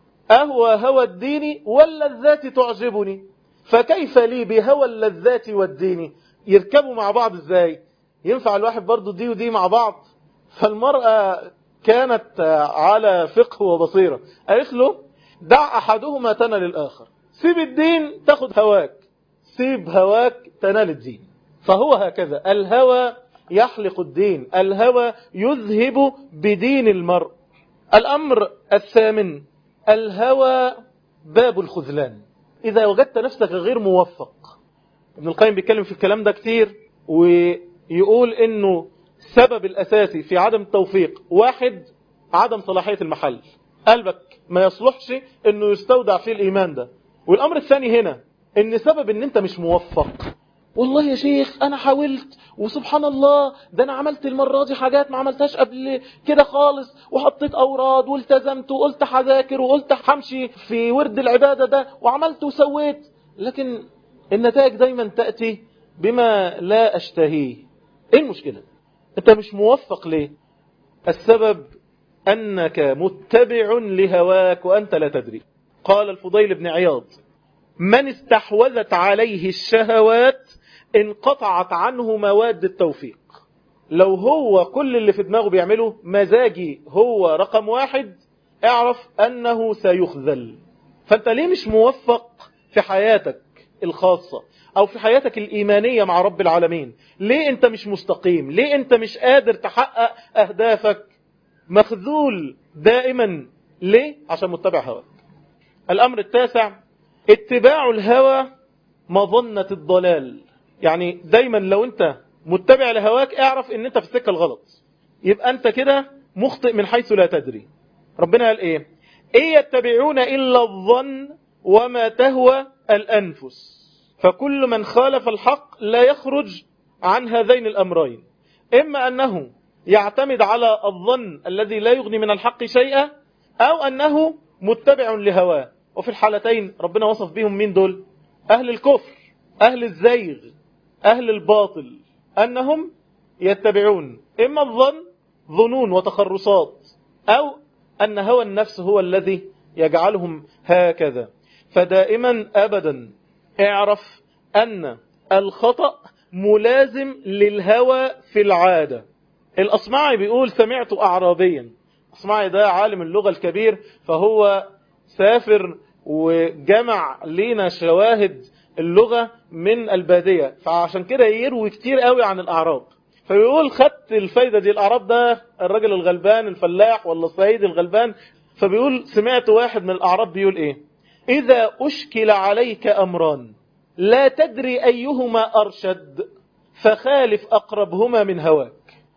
أهوى هوى الدين واللذات تعجبني فكيف لي بهوى اللذات والدين يركبوا مع بعض ازاي ينفع الواحد برضه دي ودي مع بعض فالمرأة كانت على فقه وبصيرة قالت له دع أحدهما تنال الآخر سيب الدين تاخد هواك سيب هواك تنال الدين فهو هكذا الهوى يحلق الدين الهوى يذهب بدين المرء الأمر الثامن الهوى باب الخذلان إذا وجدت نفسك غير موفق ابن القيم بيتكلم في الكلام ده كتير ويقول إنه السبب الأساسي في عدم التوفيق واحد عدم صلاحية المحل قلبك ما يصلحش انه يستودع فيه الايمان ده والامر الثاني هنا ان سبب ان انت مش موفق والله يا شيخ انا حاولت وسبحان الله ده انا عملت المرة دي حاجات ما عملتهاش قبل كده خالص وحطيت اوراد والتزمت وقلت هذاكر وقلت همشي في ورد العبادة ده وعملت وسويت لكن النتائج دايما تأتي بما لا اشتهيه ايه المشكلة انت مش موفق ليه السبب انك متبع لهواك وانت لا تدري قال الفضيل بن عياض من استحوذت عليه الشهوات انقطعت عنه مواد التوفيق لو هو كل اللي في دماغه بيعمله مزاجي هو رقم واحد اعرف انه سيخذل فانت ليه مش موفق في حياتك الخاصة او في حياتك الايمانية مع رب العالمين ليه انت مش مستقيم ليه انت مش قادر تحقق اهدافك مخذول دائما ليه عشان متبع هواك الامر التاسع اتباع الهوى مظنة الضلال يعني دايما لو انت متبع لهواك اعرف ان انت في السكة الغلط يبقى انت كده مخطئ من حيث لا تدري ربنا قال ايه ايه يتبعون الا الظن وما تهوى الانفس فكل من خالف الحق لا يخرج عن هذين الامرين اما انه يعتمد على الظن الذي لا يغني من الحق شيئا او انه متبع لهواه وفي الحالتين ربنا وصف بهم مين دول اهل الكفر اهل الزيغ أهل الباطل أنهم يتبعون إما الظن ظنون وتخرصات أو أن هوى النفس هو الذي يجعلهم هكذا فدائما أبدا اعرف أن الخطأ ملازم للهوى في العادة الأصمعي بيقول سمعت أعرابيا أصمعي ده عالم اللغة الكبير فهو سافر وجمع لنا شواهد اللغة من البادية فعشان كده يروي كتير قوي عن الأعراب فبيقول خدت الفايدة دي الأعراب ده الراجل الغلبان الفلاح ولا الصعيد الغلبان فبيقول سمعت واحد من الأعراب بيقول إيه إذا أشكل عليك أمران لا تدري أيهما أرشد فخالف أقربهما من هواك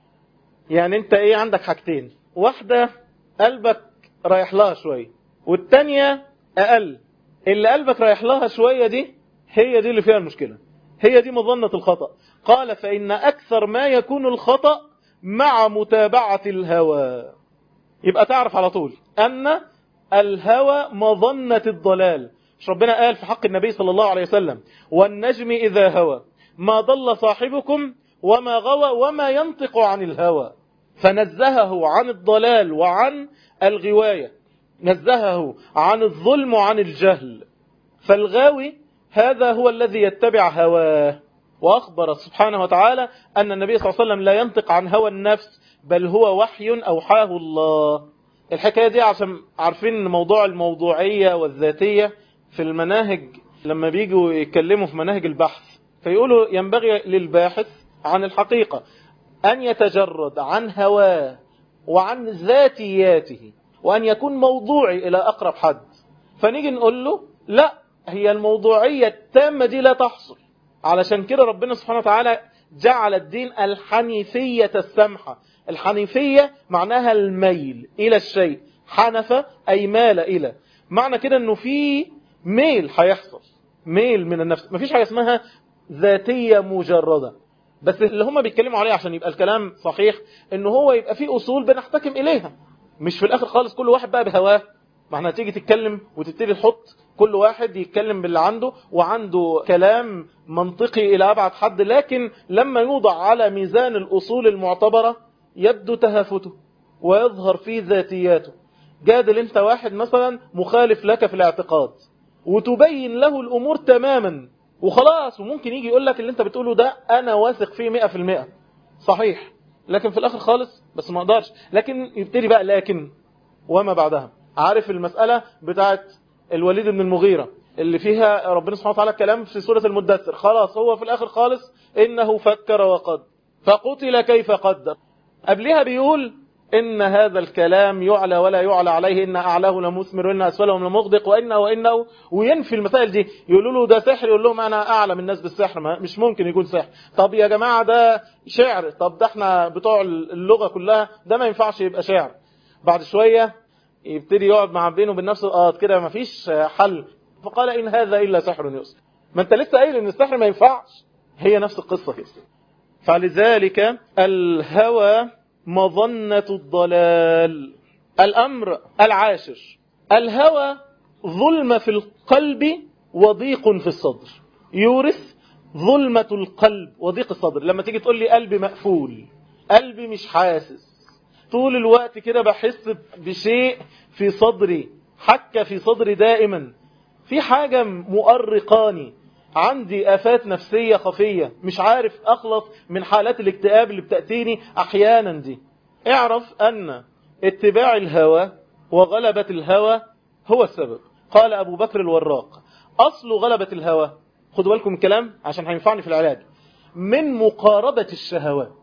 يعني أنت إيه عندك حاجتين واحدة قلبك رايح لها شوية والتانية أقل اللي قلبك رايح لها شوية دي هي دي اللي فيها المشكلة هي دي مظنة الخطأ قال فإن أكثر ما يكون الخطأ مع متابعة الهوى يبقى تعرف على طول أن الهوى مظنة الضلال مش ربنا قال في حق النبي صلى الله عليه وسلم والنجم إذا هوى ما ضل صاحبكم وما غوى وما ينطق عن الهوى فنزهه عن الضلال وعن الغواية نزهه عن الظلم وعن الجهل فالغاوي هذا هو الذي يتبع هواه وأخبر سبحانه وتعالى أن النبي صلى الله عليه وسلم لا ينطق عن هوى النفس بل هو وحي أوحاه الله الحكاية دي عشان عارفين موضوع الموضوعية والذاتية في المناهج لما بيجوا يتكلموا في مناهج البحث فيقولوا ينبغي للباحث عن الحقيقة أن يتجرد عن هواه وعن ذاتياته وأن يكون موضوعي إلى أقرب حد فنيجي نقول له لا هي الموضوعية التامة دي لا تحصل علشان كده ربنا سبحانه وتعالى جعل الدين الحنيفية السمحة الحنيفية معناها الميل إلى الشيء حنف أي مال إلى معنى كده أنه في ميل هيحصل ميل من النفس مفيش حاجة اسمها ذاتية مجردة بس اللي هم بيتكلموا عليه عشان يبقى الكلام صحيح انه هو يبقى فيه اصول بنحتكم اليها مش في الاخر خالص كل واحد بقى بهواه ما احنا هتيجي تتكلم وتبتدي تحط كل واحد يتكلم باللي عنده وعنده كلام منطقي الى ابعد حد لكن لما يوضع على ميزان الاصول المعتبرة يبدو تهافته ويظهر فيه ذاتياته جادل انت واحد مثلا مخالف لك في الاعتقاد وتبين له الامور تماما وخلاص وممكن يجي يقول لك اللي انت بتقوله ده انا واثق فيه مئة في المئة صحيح لكن في الاخر خالص بس ما اقدرش لكن يبتدي بقى لكن وما بعدها عارف المسألة بتاعت الوليد بن المغيرة اللي فيها ربنا سبحانه وتعالى الكلام في سورة المدثر خلاص هو في الاخر خالص انه فكر وقد فقتل كيف قدر قبلها بيقول إن هذا الكلام يعلى ولا يعلى عليه إن أعلاه لمثمر وإن أسفله لمغدق وإنه وإنه وينفي المسائل دي يقولوا له ده سحر يقول لهم أنا أعلم الناس بالسحر ما مش ممكن يكون سحر طب يا جماعة ده شعر طب ده احنا بتوع اللغة كلها ده ما ينفعش يبقى شعر بعد شوية يبتدي يقعد مع بينه وبين نفسه اه كده ما فيش حل فقال إن هذا إلا سحر يؤسر ما انت لسه قايل ان السحر ما ينفعش هي نفس القصة كده فلذلك الهوى مظنة الضلال الأمر العاشر الهوى ظلم في القلب وضيق في الصدر يورث ظلمة القلب وضيق الصدر لما تيجي تقول لي قلبي مقفول قلبي مش حاسس طول الوقت كده بحس بشيء في صدري حكة في صدري دائما في حاجة مؤرقاني عندي آفات نفسية خفية مش عارف أخلص من حالات الاكتئاب اللي بتأتيني أحيانا دي اعرف أن اتباع الهوى وغلبة الهوى هو السبب قال أبو بكر الوراق أصل غلبة الهوى خدوا بالكم الكلام عشان هينفعني في العلاج من مقاربة الشهوات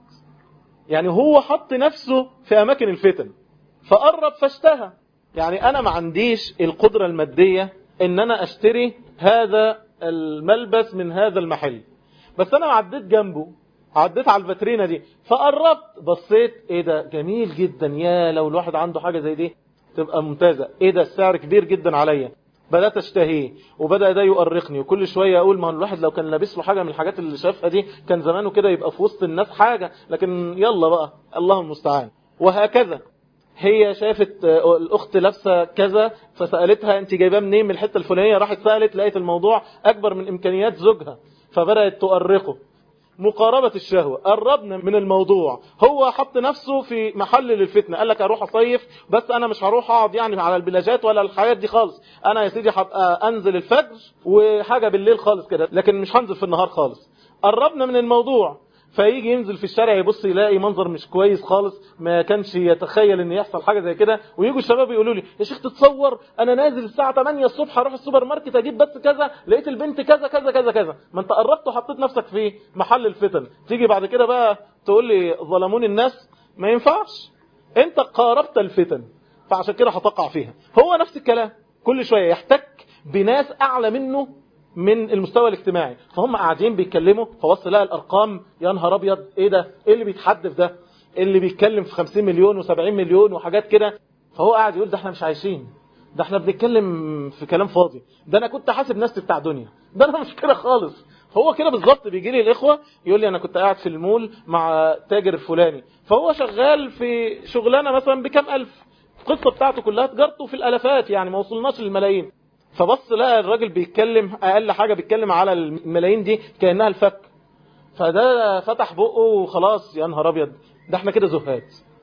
يعني هو حط نفسه في أماكن الفتن فقرب فاشتهى يعني أنا ما عنديش القدرة المادية إن أنا أشتري هذا الملبس من هذا المحل بس أنا عديت جنبه عديت على الفاترينة دي فقربت بصيت ايه ده جميل جدا يا لو الواحد عنده حاجة زي دي تبقى ممتازة ايه ده السعر كبير جدا عليا بدأت اشتهيه وبدأ ده يؤرقني وكل شوية اقول ما الواحد لو كان لابس له حاجة من الحاجات اللي شافها دي كان زمانه كده يبقى في وسط الناس حاجة لكن يلا بقى الله المستعان وهكذا هي شافت الاخت لابسه كذا فسالتها انت جايباه منين من الحته الفلانيه راحت سالت لقيت الموضوع اكبر من امكانيات زوجها فبدات تؤرقه مقاربة الشهوة قربنا من الموضوع هو حط نفسه في محل للفتنة قال لك اروح اصيف بس انا مش هروح اقعد يعني على البلاجات ولا الحياة دي خالص انا يا سيدي هبقى انزل الفجر وحاجة بالليل خالص كده لكن مش هنزل في النهار خالص قربنا من الموضوع فيجي ينزل في الشارع يبص يلاقي منظر مش كويس خالص ما كانش يتخيل ان يحصل حاجة زي كده ويجوا الشباب يقولوا لي يا شيخ تتصور انا نازل الساعة 8 الصبح اروح السوبر ماركت اجيب بس كذا لقيت البنت كذا كذا كذا كذا ما انت قربت وحطيت نفسك في محل الفتن تيجي بعد كده بقى تقول لي ظلموني الناس ما ينفعش انت قاربت الفتن فعشان كده هتقع فيها هو نفس الكلام كل شوية يحتك بناس اعلى منه من المستوى الاجتماعي فهم قاعدين بيتكلموا فبص لقى الارقام يا نهار ابيض ايه ده ايه اللي بيتحدث ده اللي بيتكلم في 50 مليون و70 مليون وحاجات كده فهو قاعد يقول ده احنا مش عايشين ده احنا بنتكلم في كلام فاضي ده انا كنت حاسب نفسي بتاع دنيا ده انا مش كده خالص فهو كده بالظبط بيجي لي الاخوه يقول لي انا كنت قاعد في المول مع تاجر فلاني فهو شغال في شغلانه مثلا بكام الف القصه بتاعته كلها تجارته في الالافات يعني ما وصلناش للملايين فبص لقى الراجل بيتكلم اقل حاجة بيتكلم على الملايين دي كأنها الفك فده فتح بقه وخلاص يا نهار ابيض ده احنا كده زهاد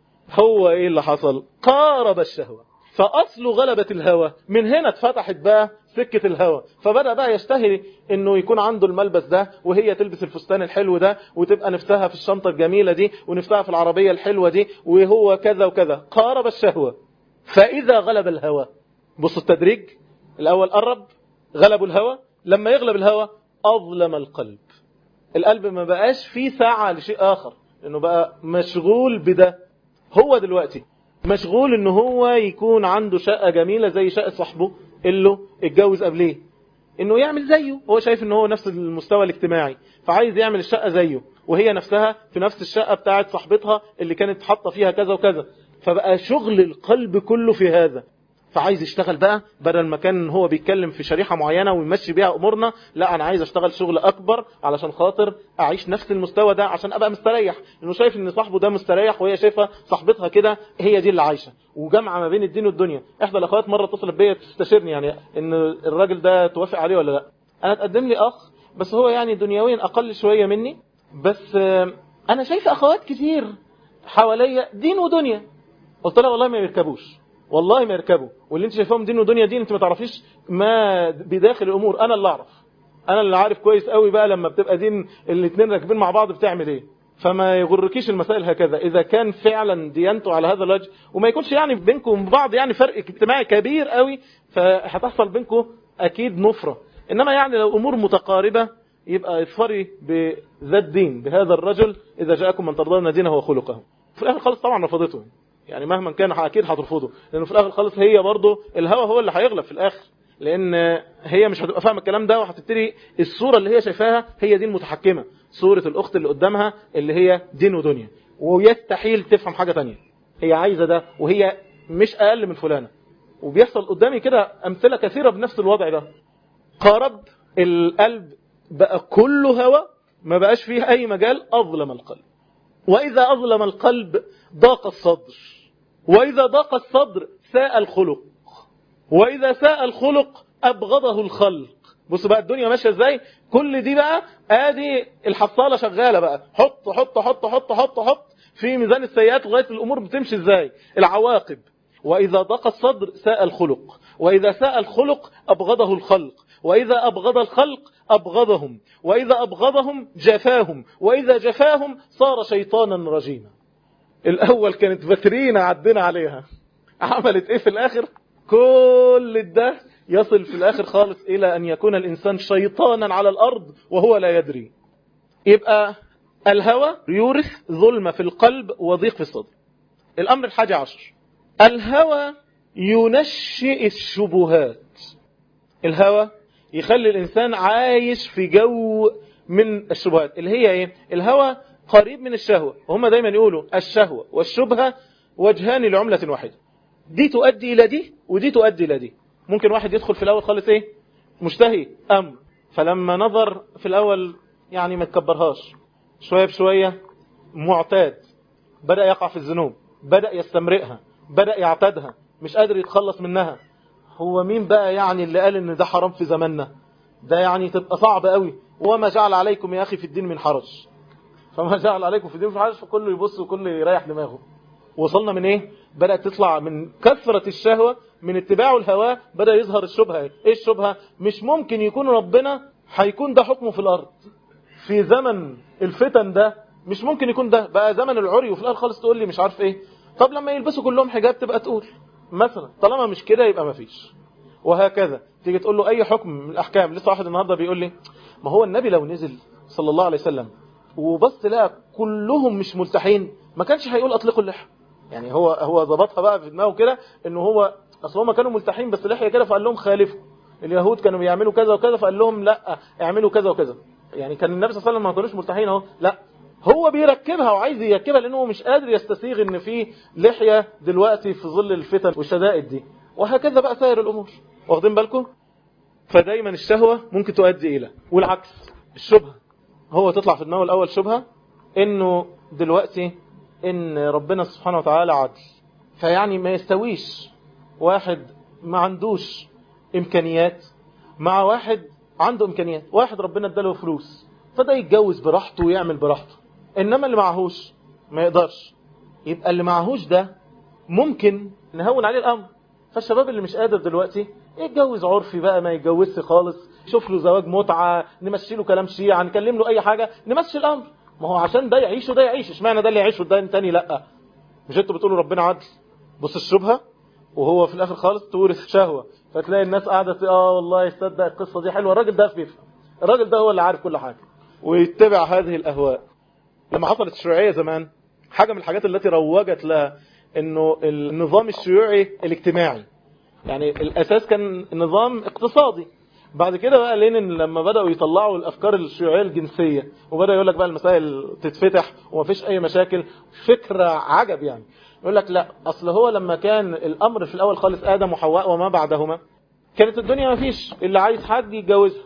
هو ايه اللي حصل قارب الشهوة فاصل غلبة الهوى من هنا اتفتحت بقى سكة الهوى فبدأ بقى يشتهي انه يكون عنده الملبس ده وهي تلبس الفستان الحلو ده وتبقى نفسها في الشنطة الجميلة دي ونفسها في العربية الحلوة دي وهو كذا وكذا قارب الشهوة فإذا غلب الهوى بص التدريج الأول قرب غلبوا الهوى لما يغلب الهوى أظلم القلب القلب ما بقاش فيه ساعة لشيء آخر لأنه بقى مشغول بده هو دلوقتي مشغول ان هو يكون عنده شقة جميلة زي شقة صاحبه اللي اتجوز قبليه انه يعمل زيه هو شايف ان هو نفس المستوى الاجتماعي فعايز يعمل الشقة زيه وهي نفسها في نفس الشقة بتاعت صاحبتها اللي كانت حاطة فيها كذا وكذا فبقى شغل القلب كله في هذا فعايز يشتغل بقى بدل ما كان هو بيتكلم في شريحة معينة ويمشي بيها أمورنا لا أنا عايز أشتغل شغل أكبر علشان خاطر أعيش نفس المستوى ده عشان أبقى مستريح إنه شايف إن صاحبه ده مستريح وهي شايفة صاحبتها كده هي دي اللي عايشة وجامعة ما بين الدين والدنيا إحدى الأخوات مرة اتصلت بيا تستشيرني يعني إن الراجل ده توافق عليه ولا لا أنا تقدم لي أخ بس هو يعني دنيويا أقل شوية مني بس أنا شايف أخوات كتير حواليا دين ودنيا قلت لها والله ما يركبوش والله ما يركبوا واللي انت شايفاهم دين ودنيا دين انت ما تعرفيش ما بداخل الامور انا اللي اعرف انا اللي عارف كويس قوي بقى لما بتبقى دين الاثنين راكبين مع بعض بتعمل ايه فما يغركيش المسائل هكذا اذا كان فعلا ديانته على هذا الوجه وما يكونش يعني بينكم وبين بعض يعني فرق اجتماعي كبير قوي فهتحصل بينكم اكيد نفرة انما يعني لو امور متقاربة يبقى اظفري بذات دين بهذا الرجل اذا جاءكم من ترضون دينه وخلقه في الاخر خالص طبعا رفضته يعني مهما كان اكيد هترفضه لانه في الاخر خالص هي برضه الهوى هو اللي هيغلب في الاخر لان هي مش هتبقى فاهمه الكلام ده وهتبتدي الصوره اللي هي شايفاها هي دي المتحكمه صوره الاخت اللي قدامها اللي هي دين ودنيا ويستحيل تفهم حاجه تانية هي عايزه ده وهي مش أقل من فلانة وبيحصل قدامي كده أمثلة كثيرة بنفس الوضع ده قارب القلب بقى كله هوى ما بقاش فيه أي مجال أظلم القلب وإذا أظلم القلب ضاق الصدر وإذا ضاق الصدر ساء الخلق وإذا ساء الخلق أبغضه الخلق بص بقى الدنيا ماشية ازاي كل دي بقى ادي الحصالة شغالة بقى حط حط حط حط حط حط في ميزان السيئات لغاية الامور بتمشي ازاي العواقب واذا ضاق الصدر ساء الخلق واذا ساء الخلق ابغضه الخلق واذا ابغض الخلق ابغضهم واذا ابغضهم جفاهم واذا جفاهم صار شيطانا رجيما الاول كانت فاترينا عدنا عليها عملت ايه في الاخر كل ده يصل في الآخر خالص إلى أن يكون الإنسان شيطانا على الأرض وهو لا يدري يبقى الهوى يورث ظلم في القلب وضيق في الصدر الأمر الحادي عشر الهوى ينشئ الشبهات الهوى يخلي الإنسان عايش في جو من الشبهات اللي هي إيه؟ الهوى قريب من الشهوة وهم دايما يقولوا الشهوة والشبهة وجهان لعملة واحدة دي تؤدي إلى دي ودي تؤدي إلى دي ممكن واحد يدخل في الأول خالص إيه مشتهي أمر فلما نظر في الأول يعني ما تكبرهاش شوية بشوية معتاد بدأ يقع في الذنوب بدأ يستمرئها بدأ يعتادها مش قادر يتخلص منها هو مين بقى يعني اللي قال ان ده حرام في زماننا ده يعني تبقى صعب قوي وما جعل عليكم يا أخي في الدين من حرج فما جعل عليكم في الدين من حرج فكله يبص وكله يريح دماغه وصلنا من ايه بدأت تطلع من كثرة الشهوة من اتباع الهواء بدأ يظهر الشبهة ايه الشبهة مش ممكن يكون ربنا هيكون ده حكمه في الارض في زمن الفتن ده مش ممكن يكون ده بقى زمن العري وفي الاخر خالص تقول لي مش عارف ايه طب لما يلبسوا كلهم حجاب تبقى تقول مثلا طالما مش كده يبقى ما فيش وهكذا تيجي تقول له اي حكم من الاحكام لسه واحد النهارده بيقول لي ما هو النبي لو نزل صلى الله عليه وسلم وبص لقى كلهم مش ملتحين ما كانش هيقول اطلقوا اللحى يعني هو هو ظبطها بقى في دماغه كده ان هو اصل هم كانوا ملتحين بس لحيه كده فقال لهم خالفوا اليهود كانوا بيعملوا كذا وكذا فقال لهم لا اعملوا كذا وكذا يعني كان النبي صلى الله عليه وسلم ما كانوش ملتحين اهو لا هو بيركبها وعايز يركبها لانه مش قادر يستسيغ ان في لحيه دلوقتي في ظل الفتن والشدائد دي وهكذا بقى سائر الامور واخدين بالكم فدايما الشهوه ممكن تؤدي الى والعكس الشبهه هو تطلع في دماغه الاول شبهه انه دلوقتي ان ربنا سبحانه وتعالى عدل فيعني ما يستويش واحد ما عندوش امكانيات مع واحد عنده امكانيات واحد ربنا اداله فلوس فده يتجوز براحته ويعمل براحته انما اللي معهوش ما يقدرش يبقى اللي معهوش ده ممكن نهون عليه الامر فالشباب اللي مش قادر دلوقتي يتجوز عرفي بقى ما يتجوزش خالص شوف له زواج متعة نمشي له كلام شيعة نكلم له اي حاجة نمشي الامر ما هو عشان ده يعيش وده يعيش اشمعنى ده اللي يعيش وده التاني لا مش انتوا بتقولوا ربنا عدل بص الشبهة وهو في الاخر خالص تورث شهوة فتلاقي الناس قاعدة اه والله يصدق القصة دي حلوة الراجل ده بيفهم الراجل ده هو اللي عارف كل حاجة ويتبع هذه الاهواء لما حصلت الشيوعية زمان حاجة من الحاجات التي روجت لها انه النظام الشيوعي الاجتماعي يعني الاساس كان نظام اقتصادي بعد كده بقى لينين لما بدأوا يطلعوا الأفكار الشيوعية الجنسية وبدأ يقول لك بقى المسائل تتفتح ومفيش أي مشاكل فكرة عجب يعني يقول لك لا أصل هو لما كان الأمر في الأول خالص آدم وحواء وما بعدهما كانت الدنيا مفيش اللي عايز حد يتجوزها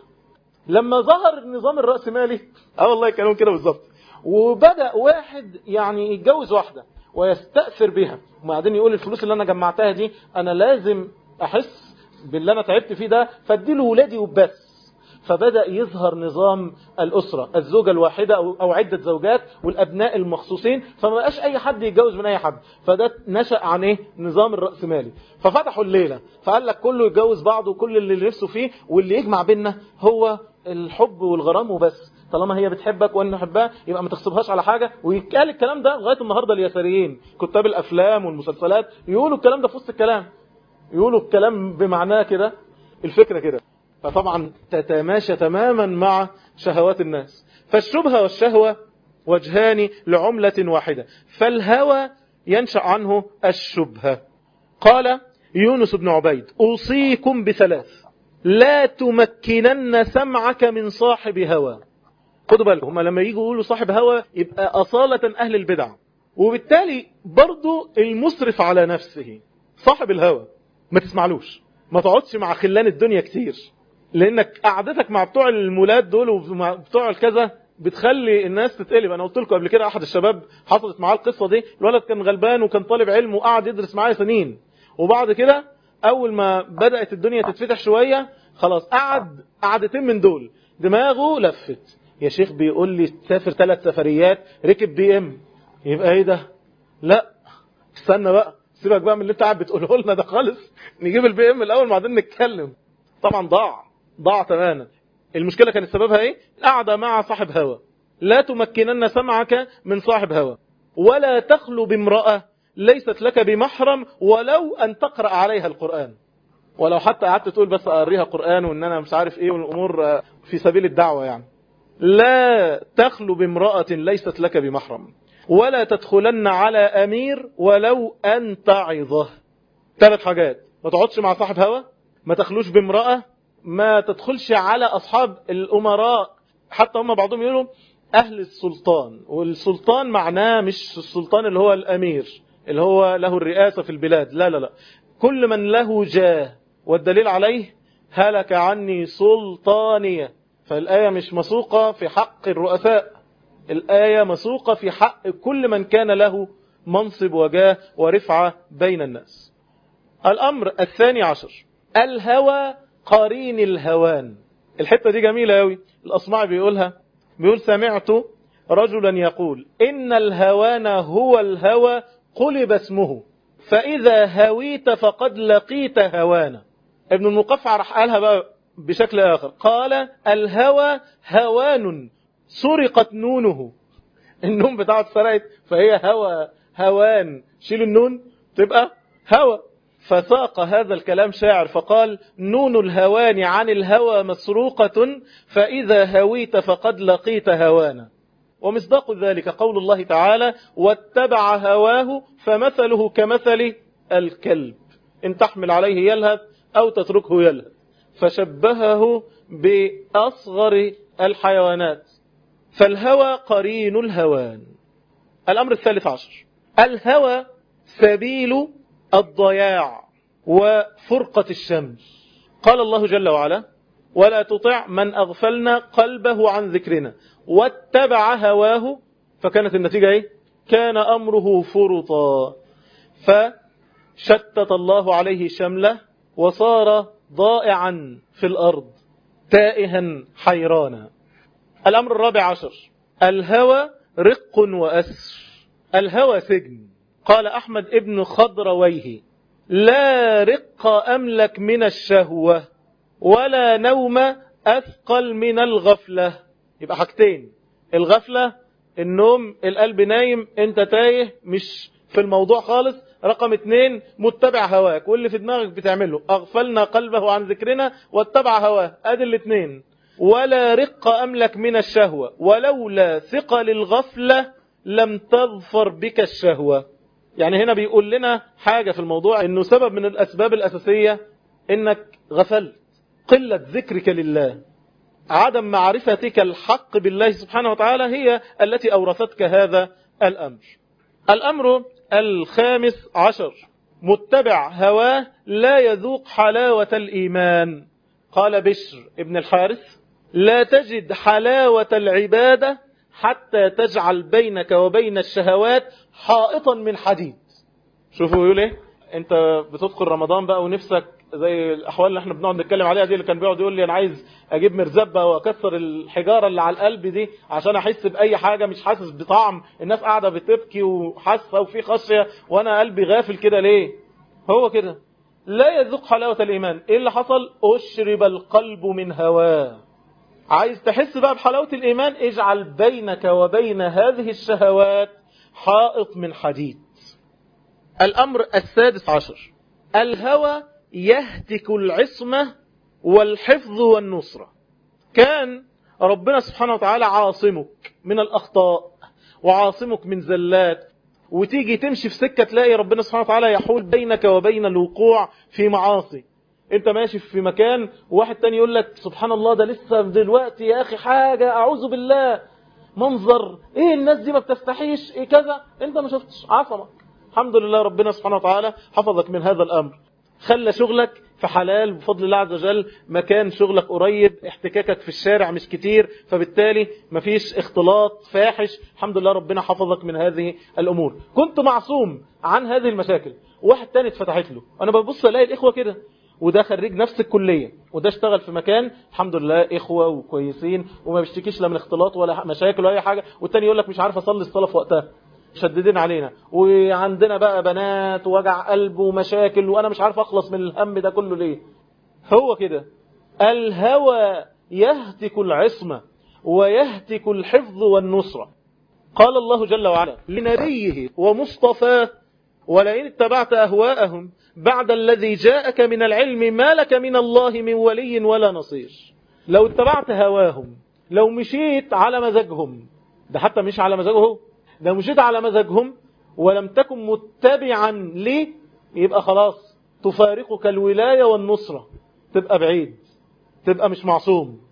لما ظهر النظام الرأسمالي اه والله كانوا كده بالظبط وبدأ واحد يعني يتجوز واحدة ويستأثر بها وبعدين يقول الفلوس اللي أنا جمعتها دي أنا لازم أحس باللي أنا تعبت فيه ده فاديله ولادي وبس فبدأ يظهر نظام الأسرة الزوجة الواحدة أو, أو عدة زوجات والأبناء المخصوصين فما بقاش أي حد يتجوز من أي حد فده نشأ عن إيه نظام الرأسمالي ففتحوا الليلة فقال لك كله يتجوز بعضه وكل اللي نفسه فيه واللي يجمع بيننا هو الحب والغرام وبس طالما هي بتحبك وانا نحبها يبقى ما تغصبهاش على حاجة ويتقال الكلام ده لغاية النهاردة اليساريين كتاب الأفلام والمسلسلات يقولوا الكلام ده في وسط الكلام يقولوا الكلام بمعناه كده الفكرة كده فطبعا تتماشى تماما مع شهوات الناس فالشبهة والشهوة وجهان لعملة واحدة فالهوى ينشأ عنه الشبهة قال يونس بن عبيد أوصيكم بثلاث لا تمكنن سمعك من صاحب هوى خدوا بالكم هم لما يجوا يقولوا صاحب هوى يبقى أصالة أهل البدع وبالتالي برضو المسرف على نفسه صاحب الهوى ما تسمعلوش ما تقعدش مع خلان الدنيا كتير لانك قعدتك مع بتوع المولاد دول ومع بتوع الكذا بتخلي الناس تتقلب انا قلت لكم قبل كده احد الشباب حصلت معاه القصه دي الولد كان غلبان وكان طالب علم وقعد يدرس معايا سنين وبعد كده اول ما بدات الدنيا تتفتح شويه خلاص قعد قعدتين من دول دماغه لفت يا شيخ بيقول لي تسافر ثلاث سفريات ركب بي ام يبقى ايه ده لا استنى بقى سيبك بقى من اللي انت قاعد بتقوله لنا ده خالص نجيب البي ام الاول بعدين نتكلم طبعا ضاع ضاع تماما المشكله كانت سببها ايه قاعده مع صاحب هوى لا تمكنن سمعك من صاحب هوى ولا تخلو بامراه ليست لك بمحرم ولو ان تقرا عليها القران ولو حتى قعدت تقول بس اقريها قران وان انا مش عارف ايه والامور في سبيل الدعوه يعني لا تخلو بامراه ليست لك بمحرم ولا تدخلن على امير ولو ان تعظه ثلاث حاجات ما تقعدش مع صاحب هوى ما تخلوش بامراه ما تدخلش على اصحاب الامراء حتى هم بعضهم يقولوا اهل السلطان والسلطان معناه مش السلطان اللي هو الامير اللي هو له الرئاسة في البلاد لا لا لا كل من له جاه والدليل عليه هلك عني سلطانية فالآية مش مسوقة في حق الرؤساء الآية مسوقة في حق كل من كان له منصب وجاه ورفعة بين الناس الأمر الثاني عشر الهوى قرين الهوان الحتة دي جميلة أوي الأصمع بيقولها بيقول سمعت رجلا يقول إن الهوان هو الهوى قلب اسمه فإذا هويت فقد لقيت هوانا ابن المقفع راح قالها بقى بشكل آخر قال الهوى هوان سرقت نونه النون بتاعت سرقت فهي هوى هوان شيل النون تبقى هوى فساق هذا الكلام شاعر فقال نون الهوان عن الهوى مسروقة فإذا هويت فقد لقيت هوانا ومصداق ذلك قول الله تعالى واتبع هواه فمثله كمثل الكلب إن تحمل عليه يلهث أو تتركه يلهث فشبهه بأصغر الحيوانات فالهوى قرين الهوان الأمر الثالث عشر الهوى سبيل الضياع وفرقة الشمس قال الله جل وعلا ولا تطع من أغفلنا قلبه عن ذكرنا واتبع هواه فكانت النتيجة ايه كان أمره فرطا فشتت الله عليه شمله وصار ضائعا في الأرض تائها حيرانا الأمر الرابع عشر الهوى رق وأسر الهوى سجن قال أحمد ابن خضرويه لا رق أملك من الشهوة ولا نوم أثقل من الغفلة يبقى حاجتين الغفلة النوم القلب نايم انت تايه مش في الموضوع خالص رقم اتنين متبع هواك واللي في دماغك بتعمله اغفلنا قلبه عن ذكرنا واتبع هواه ادي الاتنين ولا رق املك من الشهوة ولولا ثقل الغفلة لم تظفر بك الشهوة يعني هنا بيقول لنا حاجة في الموضوع انه سبب من الاسباب الاساسية انك غفلت قلة ذكرك لله عدم معرفتك الحق بالله سبحانه وتعالى هي التي أورثتك هذا الأمر الأمر الخامس عشر متبع هواه لا يذوق حلاوة الإيمان قال بشر ابن الحارث لا تجد حلاوة العبادة حتى تجعل بينك وبين الشهوات حائطا من حديد شوفوا يقول ايه انت بتدخل رمضان بقى ونفسك زي الاحوال اللي احنا بنقعد نتكلم عليها دي اللي كان بيقعد يقول لي انا عايز اجيب مرزبه واكسر الحجاره اللي على القلب دي عشان احس باي حاجه مش حاسس بطعم الناس قاعده بتبكي وحاسه وفي خشيه وانا قلبي غافل كده ليه هو كده لا يذوق حلاوه الايمان ايه اللي حصل اشرب القلب من هواه عايز تحس بقى بحلاوه الايمان اجعل بينك وبين هذه الشهوات حائط من حديد الامر السادس عشر الهوى يهتك العصمة والحفظ والنصرة كان ربنا سبحانه وتعالى عاصمك من الأخطاء وعاصمك من زلات وتيجي تمشي في سكة تلاقي ربنا سبحانه وتعالى يحول بينك وبين الوقوع في معاصي انت ماشي في مكان وواحد تاني يقول لك سبحان الله ده لسه دلوقتي يا اخي حاجة اعوذ بالله منظر ايه الناس دي ما بتستحيش ايه كذا انت ما شفتش عصمك الحمد لله ربنا سبحانه وتعالى حفظك من هذا الأمر خلى شغلك في حلال بفضل الله عز وجل مكان شغلك قريب احتكاكك في الشارع مش كتير فبالتالي مفيش اختلاط فاحش الحمد لله ربنا حفظك من هذه الأمور كنت معصوم عن هذه المشاكل واحد تاني اتفتحت له أنا ببص ألاقي الإخوة كده وده خريج نفس الكلية وده اشتغل في مكان الحمد لله إخوة وكويسين وما بيشتكيش لا من اختلاط ولا مشاكل ولا أي حاجة والتاني يقول لك مش عارف أصلي الصلاة في وقتها شددين علينا وعندنا بقى بنات ووجع قلب ومشاكل وانا مش عارف اخلص من الهم ده كله ليه هو كده الهوى يهتك العصمة ويهتك الحفظ والنصرة قال الله جل وعلا لنبيه ومصطفاه ولئن اتبعت أهواءهم بعد الذي جاءك من العلم ما لك من الله من ولي ولا نصير لو اتبعت هواهم لو مشيت على مزاجهم ده حتى مش على مزاجه لو مشيت على مزاجهم ولم تكن متبعا ليه يبقى خلاص تفارقك الولاية والنصرة تبقى بعيد تبقى مش معصوم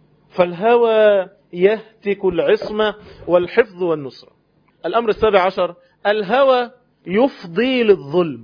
فالهوى يهتك العصمة والحفظ والنصرة الأمر السابع عشر الهوى يفضي للظلم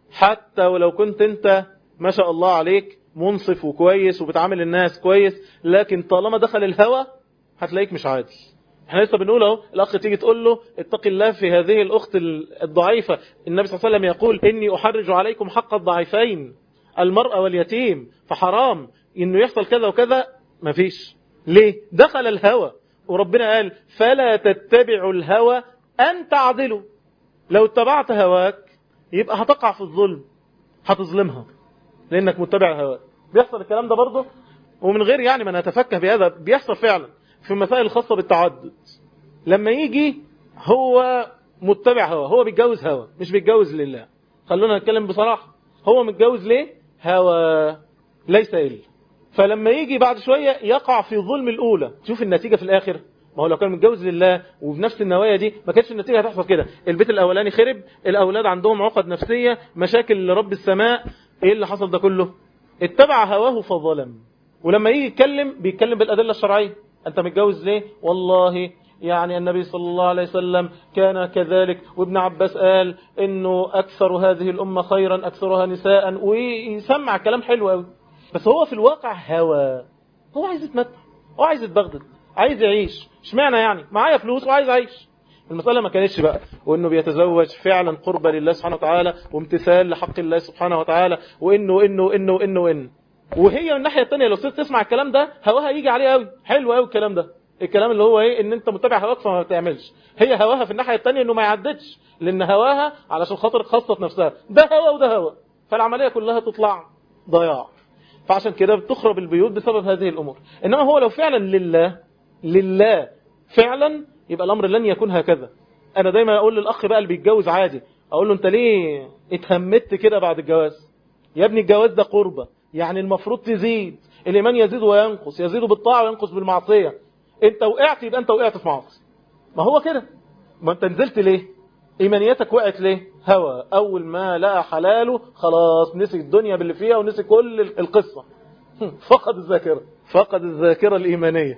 حتى ولو كنت انت ما شاء الله عليك منصف وكويس وبتعامل الناس كويس لكن طالما دخل الهوى هتلاقيك مش عادل احنا لسه بنقول اهو الاخ تيجي تقول له اتق الله في هذه الاخت الضعيفه النبي صلى الله عليه وسلم يقول اني احرج عليكم حق الضعيفين المرأة واليتيم فحرام انه يحصل كذا وكذا مفيش ليه دخل الهوى وربنا قال فلا تتبعوا الهوى ان تعدلوا لو اتبعت هواك يبقى هتقع في الظلم هتظلمها لانك متبع هواك بيحصل الكلام ده برضه ومن غير يعني ما نتفكه بهذا بيحصل فعلا في المسائل الخاصة بالتعدد لما يجي هو متبع هوا هو بيتجوز هوا مش بيتجوز لله خلونا نتكلم بصراحة هو متجوز ليه هوا ليس إلا فلما يجي بعد شوية يقع في ظلم الأولى شوف النتيجة في الآخر ما هو لو كان متجوز لله وبنفس النوايا دي ما كانتش النتيجة هتحصل كده البيت الأولاني خرب الأولاد عندهم عقد نفسية مشاكل لرب السماء إيه اللي حصل ده كله اتبع هواه فظلم ولما يجي يتكلم بيتكلم بالأدلة الشرعية أنت متجوز ليه والله يعني النبي صلى الله عليه وسلم كان كذلك وابن عباس قال انه اكثر هذه الامة خيرا اكثرها نساء ويسمع كلام حلو قوي بس هو في الواقع هوى هو عايز يتمتع هو عايز يتبغدد عايز يعيش اشمعنى يعني معايا فلوس وعايز اعيش المسألة ما كانتش بقى وانه بيتزوج فعلا قربة لله سبحانه وتعالى وامتثال لحق الله سبحانه وتعالى وانه انه انه انه انه وهي من الناحية التانية لو ست تسمع الكلام ده هواها يجي عليه قوي حلو قوي الكلام ده الكلام اللي هو ايه ان انت متبع هواك فما بتعملش هي هواها في الناحية التانية انه ما يعددش لان هواها علشان خاطر خصت نفسها ده هوا وده هوا فالعملية كلها تطلع ضياع فعشان كده بتخرب البيوت بسبب هذه الامور انما هو لو فعلا لله لله فعلا يبقى الامر لن يكون هكذا انا دايما اقول للاخ بقى اللي بيتجوز عادي اقول له انت ليه اتهمت كده بعد الجواز يا ابني الجواز ده قربة يعني المفروض تزيد الايمان يزيد وينقص يزيد بالطاعة وينقص بالمعصية انت وقعت يبقى انت وقعت في معصية ما هو كده ما انت نزلت ليه ايمانياتك وقعت ليه هوى اول ما لقى حلاله خلاص نسي الدنيا باللي فيها ونسي كل القصة فقد الذاكرة فقد الذاكرة الايمانية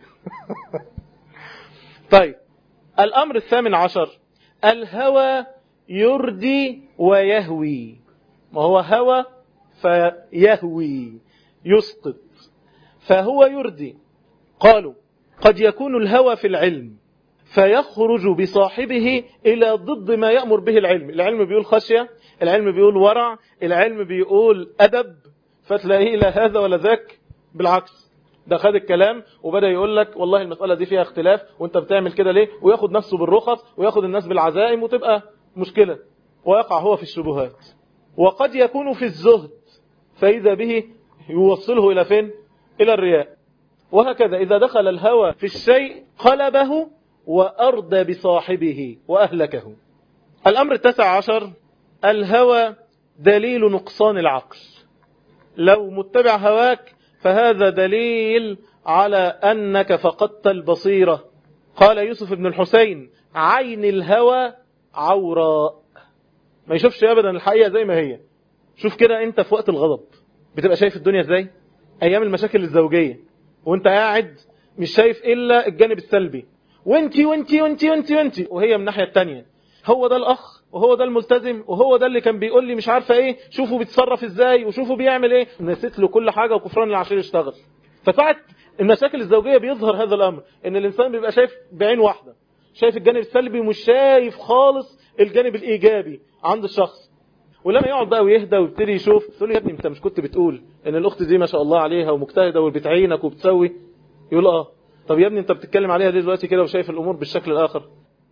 طيب الامر الثامن عشر الهوى يردي ويهوي ما هو هوى فيهوي يسقط فهو يردي قالوا قد يكون الهوى في العلم فيخرج بصاحبه إلى ضد ما يأمر به العلم العلم بيقول خشية العلم بيقول ورع العلم بيقول أدب فتلاقيه لا هذا ولا ذاك بالعكس ده خد الكلام وبدأ يقول لك والله المسألة دي فيها اختلاف وانت بتعمل كده ليه وياخد نفسه بالرخص وياخد الناس بالعزائم وتبقى مشكلة ويقع هو في الشبهات وقد يكون في الزهد فإذا به يوصله إلى فين إلى الرياء وهكذا إذا دخل الهوى في الشيء قلبه وأرضى بصاحبه وأهلكه الأمر التاسع عشر الهوى دليل نقصان العقل لو متبع هواك فهذا دليل على أنك فقدت البصيرة قال يوسف بن الحسين عين الهوى عوراء ما يشوفش أبدا الحقيقة زي ما هي شوف كده أنت في وقت الغضب بتبقى شايف الدنيا ازاي أيام المشاكل الزوجية وانت قاعد مش شايف إلا الجانب السلبي وانتي وانتي وانتي وانتي وانتي وهي من الناحية التانية هو ده الأخ وهو ده الملتزم وهو ده اللي كان بيقول لي مش عارفة ايه شوفوا بيتصرف ازاي وشوفوا بيعمل ايه نسيت له كل حاجة وكفران العشير اشتغل فساعة المشاكل الزوجية بيظهر هذا الامر ان الانسان بيبقى شايف بعين واحدة شايف الجانب السلبي ومش شايف خالص الجانب الايجابي عند الشخص ولما يقعد بقى ويهدى ويبتدي يشوف تقول له يا ابني انت مش كنت بتقول ان الاخت دي ما شاء الله عليها ومجتهده وبتعينك وبتسوي يقول اه طب يا ابني انت بتتكلم عليها ليه دلوقتي كده وشايف الامور بالشكل الاخر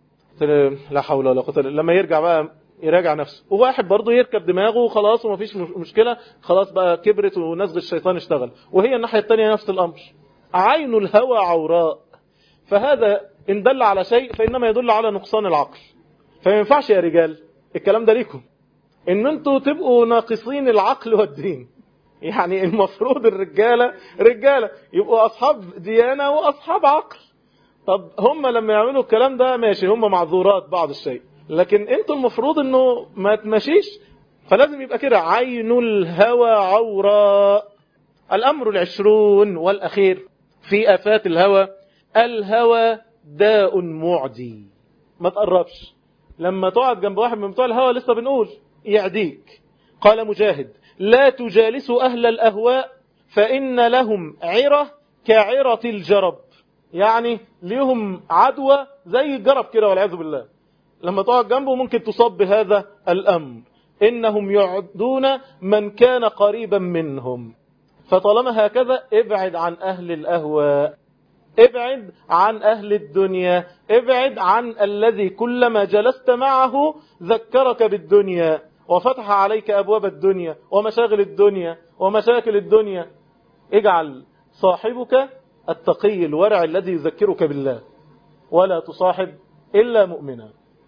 لا حول ولا قوه لما يرجع بقى يراجع نفسه وواحد برضه يركب دماغه وخلاص ومفيش مشكله خلاص بقى كبرت ونزغ الشيطان اشتغل وهي الناحيه الثانيه نفس الامر عين الهوى عوراء فهذا ان دل على شيء فانما يدل على نقصان العقل فما ينفعش يا رجال الكلام ده ليكم ان انتوا تبقوا ناقصين العقل والدين يعني المفروض الرجالة رجالة يبقوا اصحاب ديانة واصحاب عقل طب هم لما يعملوا الكلام ده ماشي هم معذورات بعض الشيء لكن انتوا المفروض انه ما تمشيش فلازم يبقى كده عين الهوى عوراء الامر العشرون والاخير في افات الهوى الهوى داء معدي ما تقربش لما تقعد جنب واحد من بتوع الهوى لسه بنقول يعديك قال مجاهد لا تجالسوا أهل الأهواء فإن لهم عرة كعرة الجرب يعني ليهم عدوى زي الجرب كده والعياذ بالله لما تقعد جنبه ممكن تصاب بهذا الأمر إنهم يعدون من كان قريبا منهم فطالما هكذا ابعد عن أهل الأهواء ابعد عن أهل الدنيا ابعد عن الذي كلما جلست معه ذكرك بالدنيا وفتح عليك أبواب الدنيا ومشاغل الدنيا ومشاكل الدنيا اجعل صاحبك التقي الورع الذي يذكرك بالله ولا تصاحب إلا مؤمنا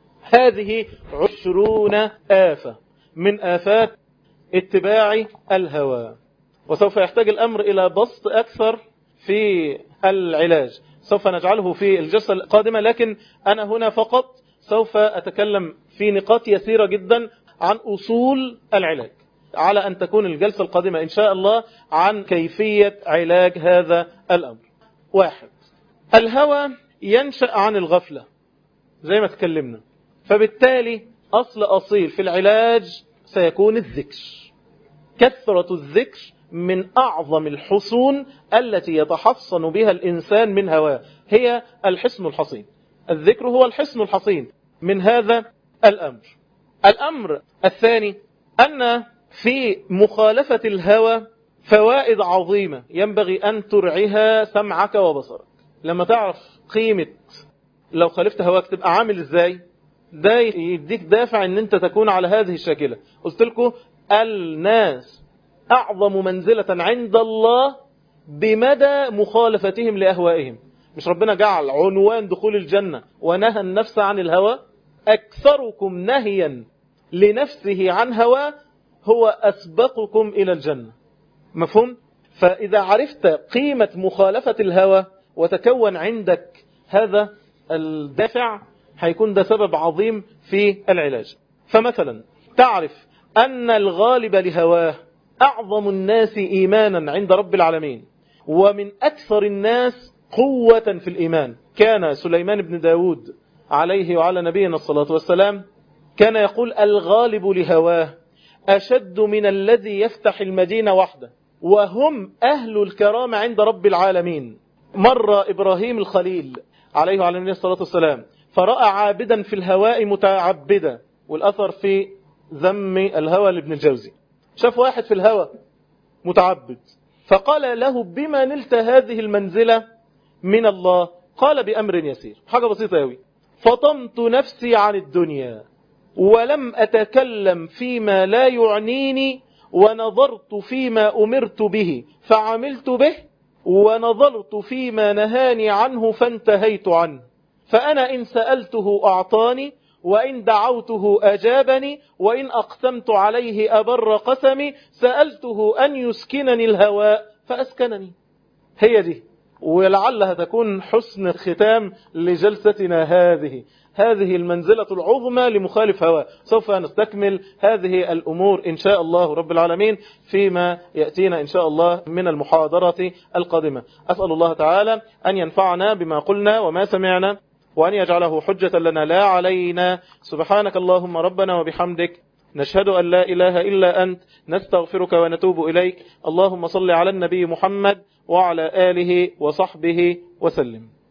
هذه عشرون آفة من آفات اتباع الهوى وسوف يحتاج الأمر إلى بسط أكثر في العلاج سوف نجعله في الجلسة القادمة لكن أنا هنا فقط سوف أتكلم في نقاط يسيرة جدا عن أصول العلاج على أن تكون الجلسة القادمة إن شاء الله عن كيفية علاج هذا الأمر واحد الهوى ينشأ عن الغفلة زي ما تكلمنا فبالتالي أصل أصيل في العلاج سيكون الذكر كثرة الذكر من أعظم الحصون التي يتحصن بها الإنسان من هواه هي الحصن الحصين الذكر هو الحصن الحصين من هذا الأمر الأمر الثاني أن في مخالفة الهوى فوائد عظيمة ينبغي أن ترعيها سمعك وبصرك لما تعرف قيمة لو خالفت هواك تبقى عامل ازاي ده يديك دافع ان انت تكون على هذه الشاكلة قلت لكم الناس اعظم منزلة عند الله بمدى مخالفتهم لأهوائهم مش ربنا جعل عنوان دخول الجنة ونهى النفس عن الهوى أكثركم نهيا لنفسه عن هواه هو أسبقكم إلى الجنة مفهوم؟ فإذا عرفت قيمة مخالفة الهوى وتكون عندك هذا الدافع هيكون ده سبب عظيم في العلاج فمثلا تعرف أن الغالب لهواه أعظم الناس إيمانا عند رب العالمين ومن أكثر الناس قوة في الإيمان كان سليمان بن داود عليه وعلى نبينا الصلاة والسلام كان يقول الغالب لهواه أشد من الذي يفتح المدينة وحده وهم أهل الكرامة عند رب العالمين مر إبراهيم الخليل عليه وعلى نبينا الصلاة والسلام فرأى عابدا في الهواء متعبدا والأثر في ذم الهوى لابن الجوزي شاف واحد في الهوى متعبد فقال له بما نلت هذه المنزلة من الله قال بأمر يسير حاجة بسيطة يوي فطمت نفسي عن الدنيا ولم أتكلم فيما لا يعنيني ونظرت فيما أمرت به فعملت به ونظرت فيما نهاني عنه فانتهيت عنه فأنا إن سألته أعطاني وإن دعوته أجابني وإن أقسمت عليه أبر قسمي سألته أن يسكنني الهواء فأسكنني هي دي ولعلها تكون حسن ختام لجلستنا هذه هذه المنزلة العظمى لمخالف هواه سوف نستكمل هذه الأمور إن شاء الله رب العالمين فيما يأتينا إن شاء الله من المحاضرة القادمة أسأل الله تعالى أن ينفعنا بما قلنا وما سمعنا وأن يجعله حجة لنا لا علينا سبحانك اللهم ربنا وبحمدك نشهد أن لا إله إلا أنت نستغفرك ونتوب إليك اللهم صل على النبي محمد وعلى آله وصحبه وسلم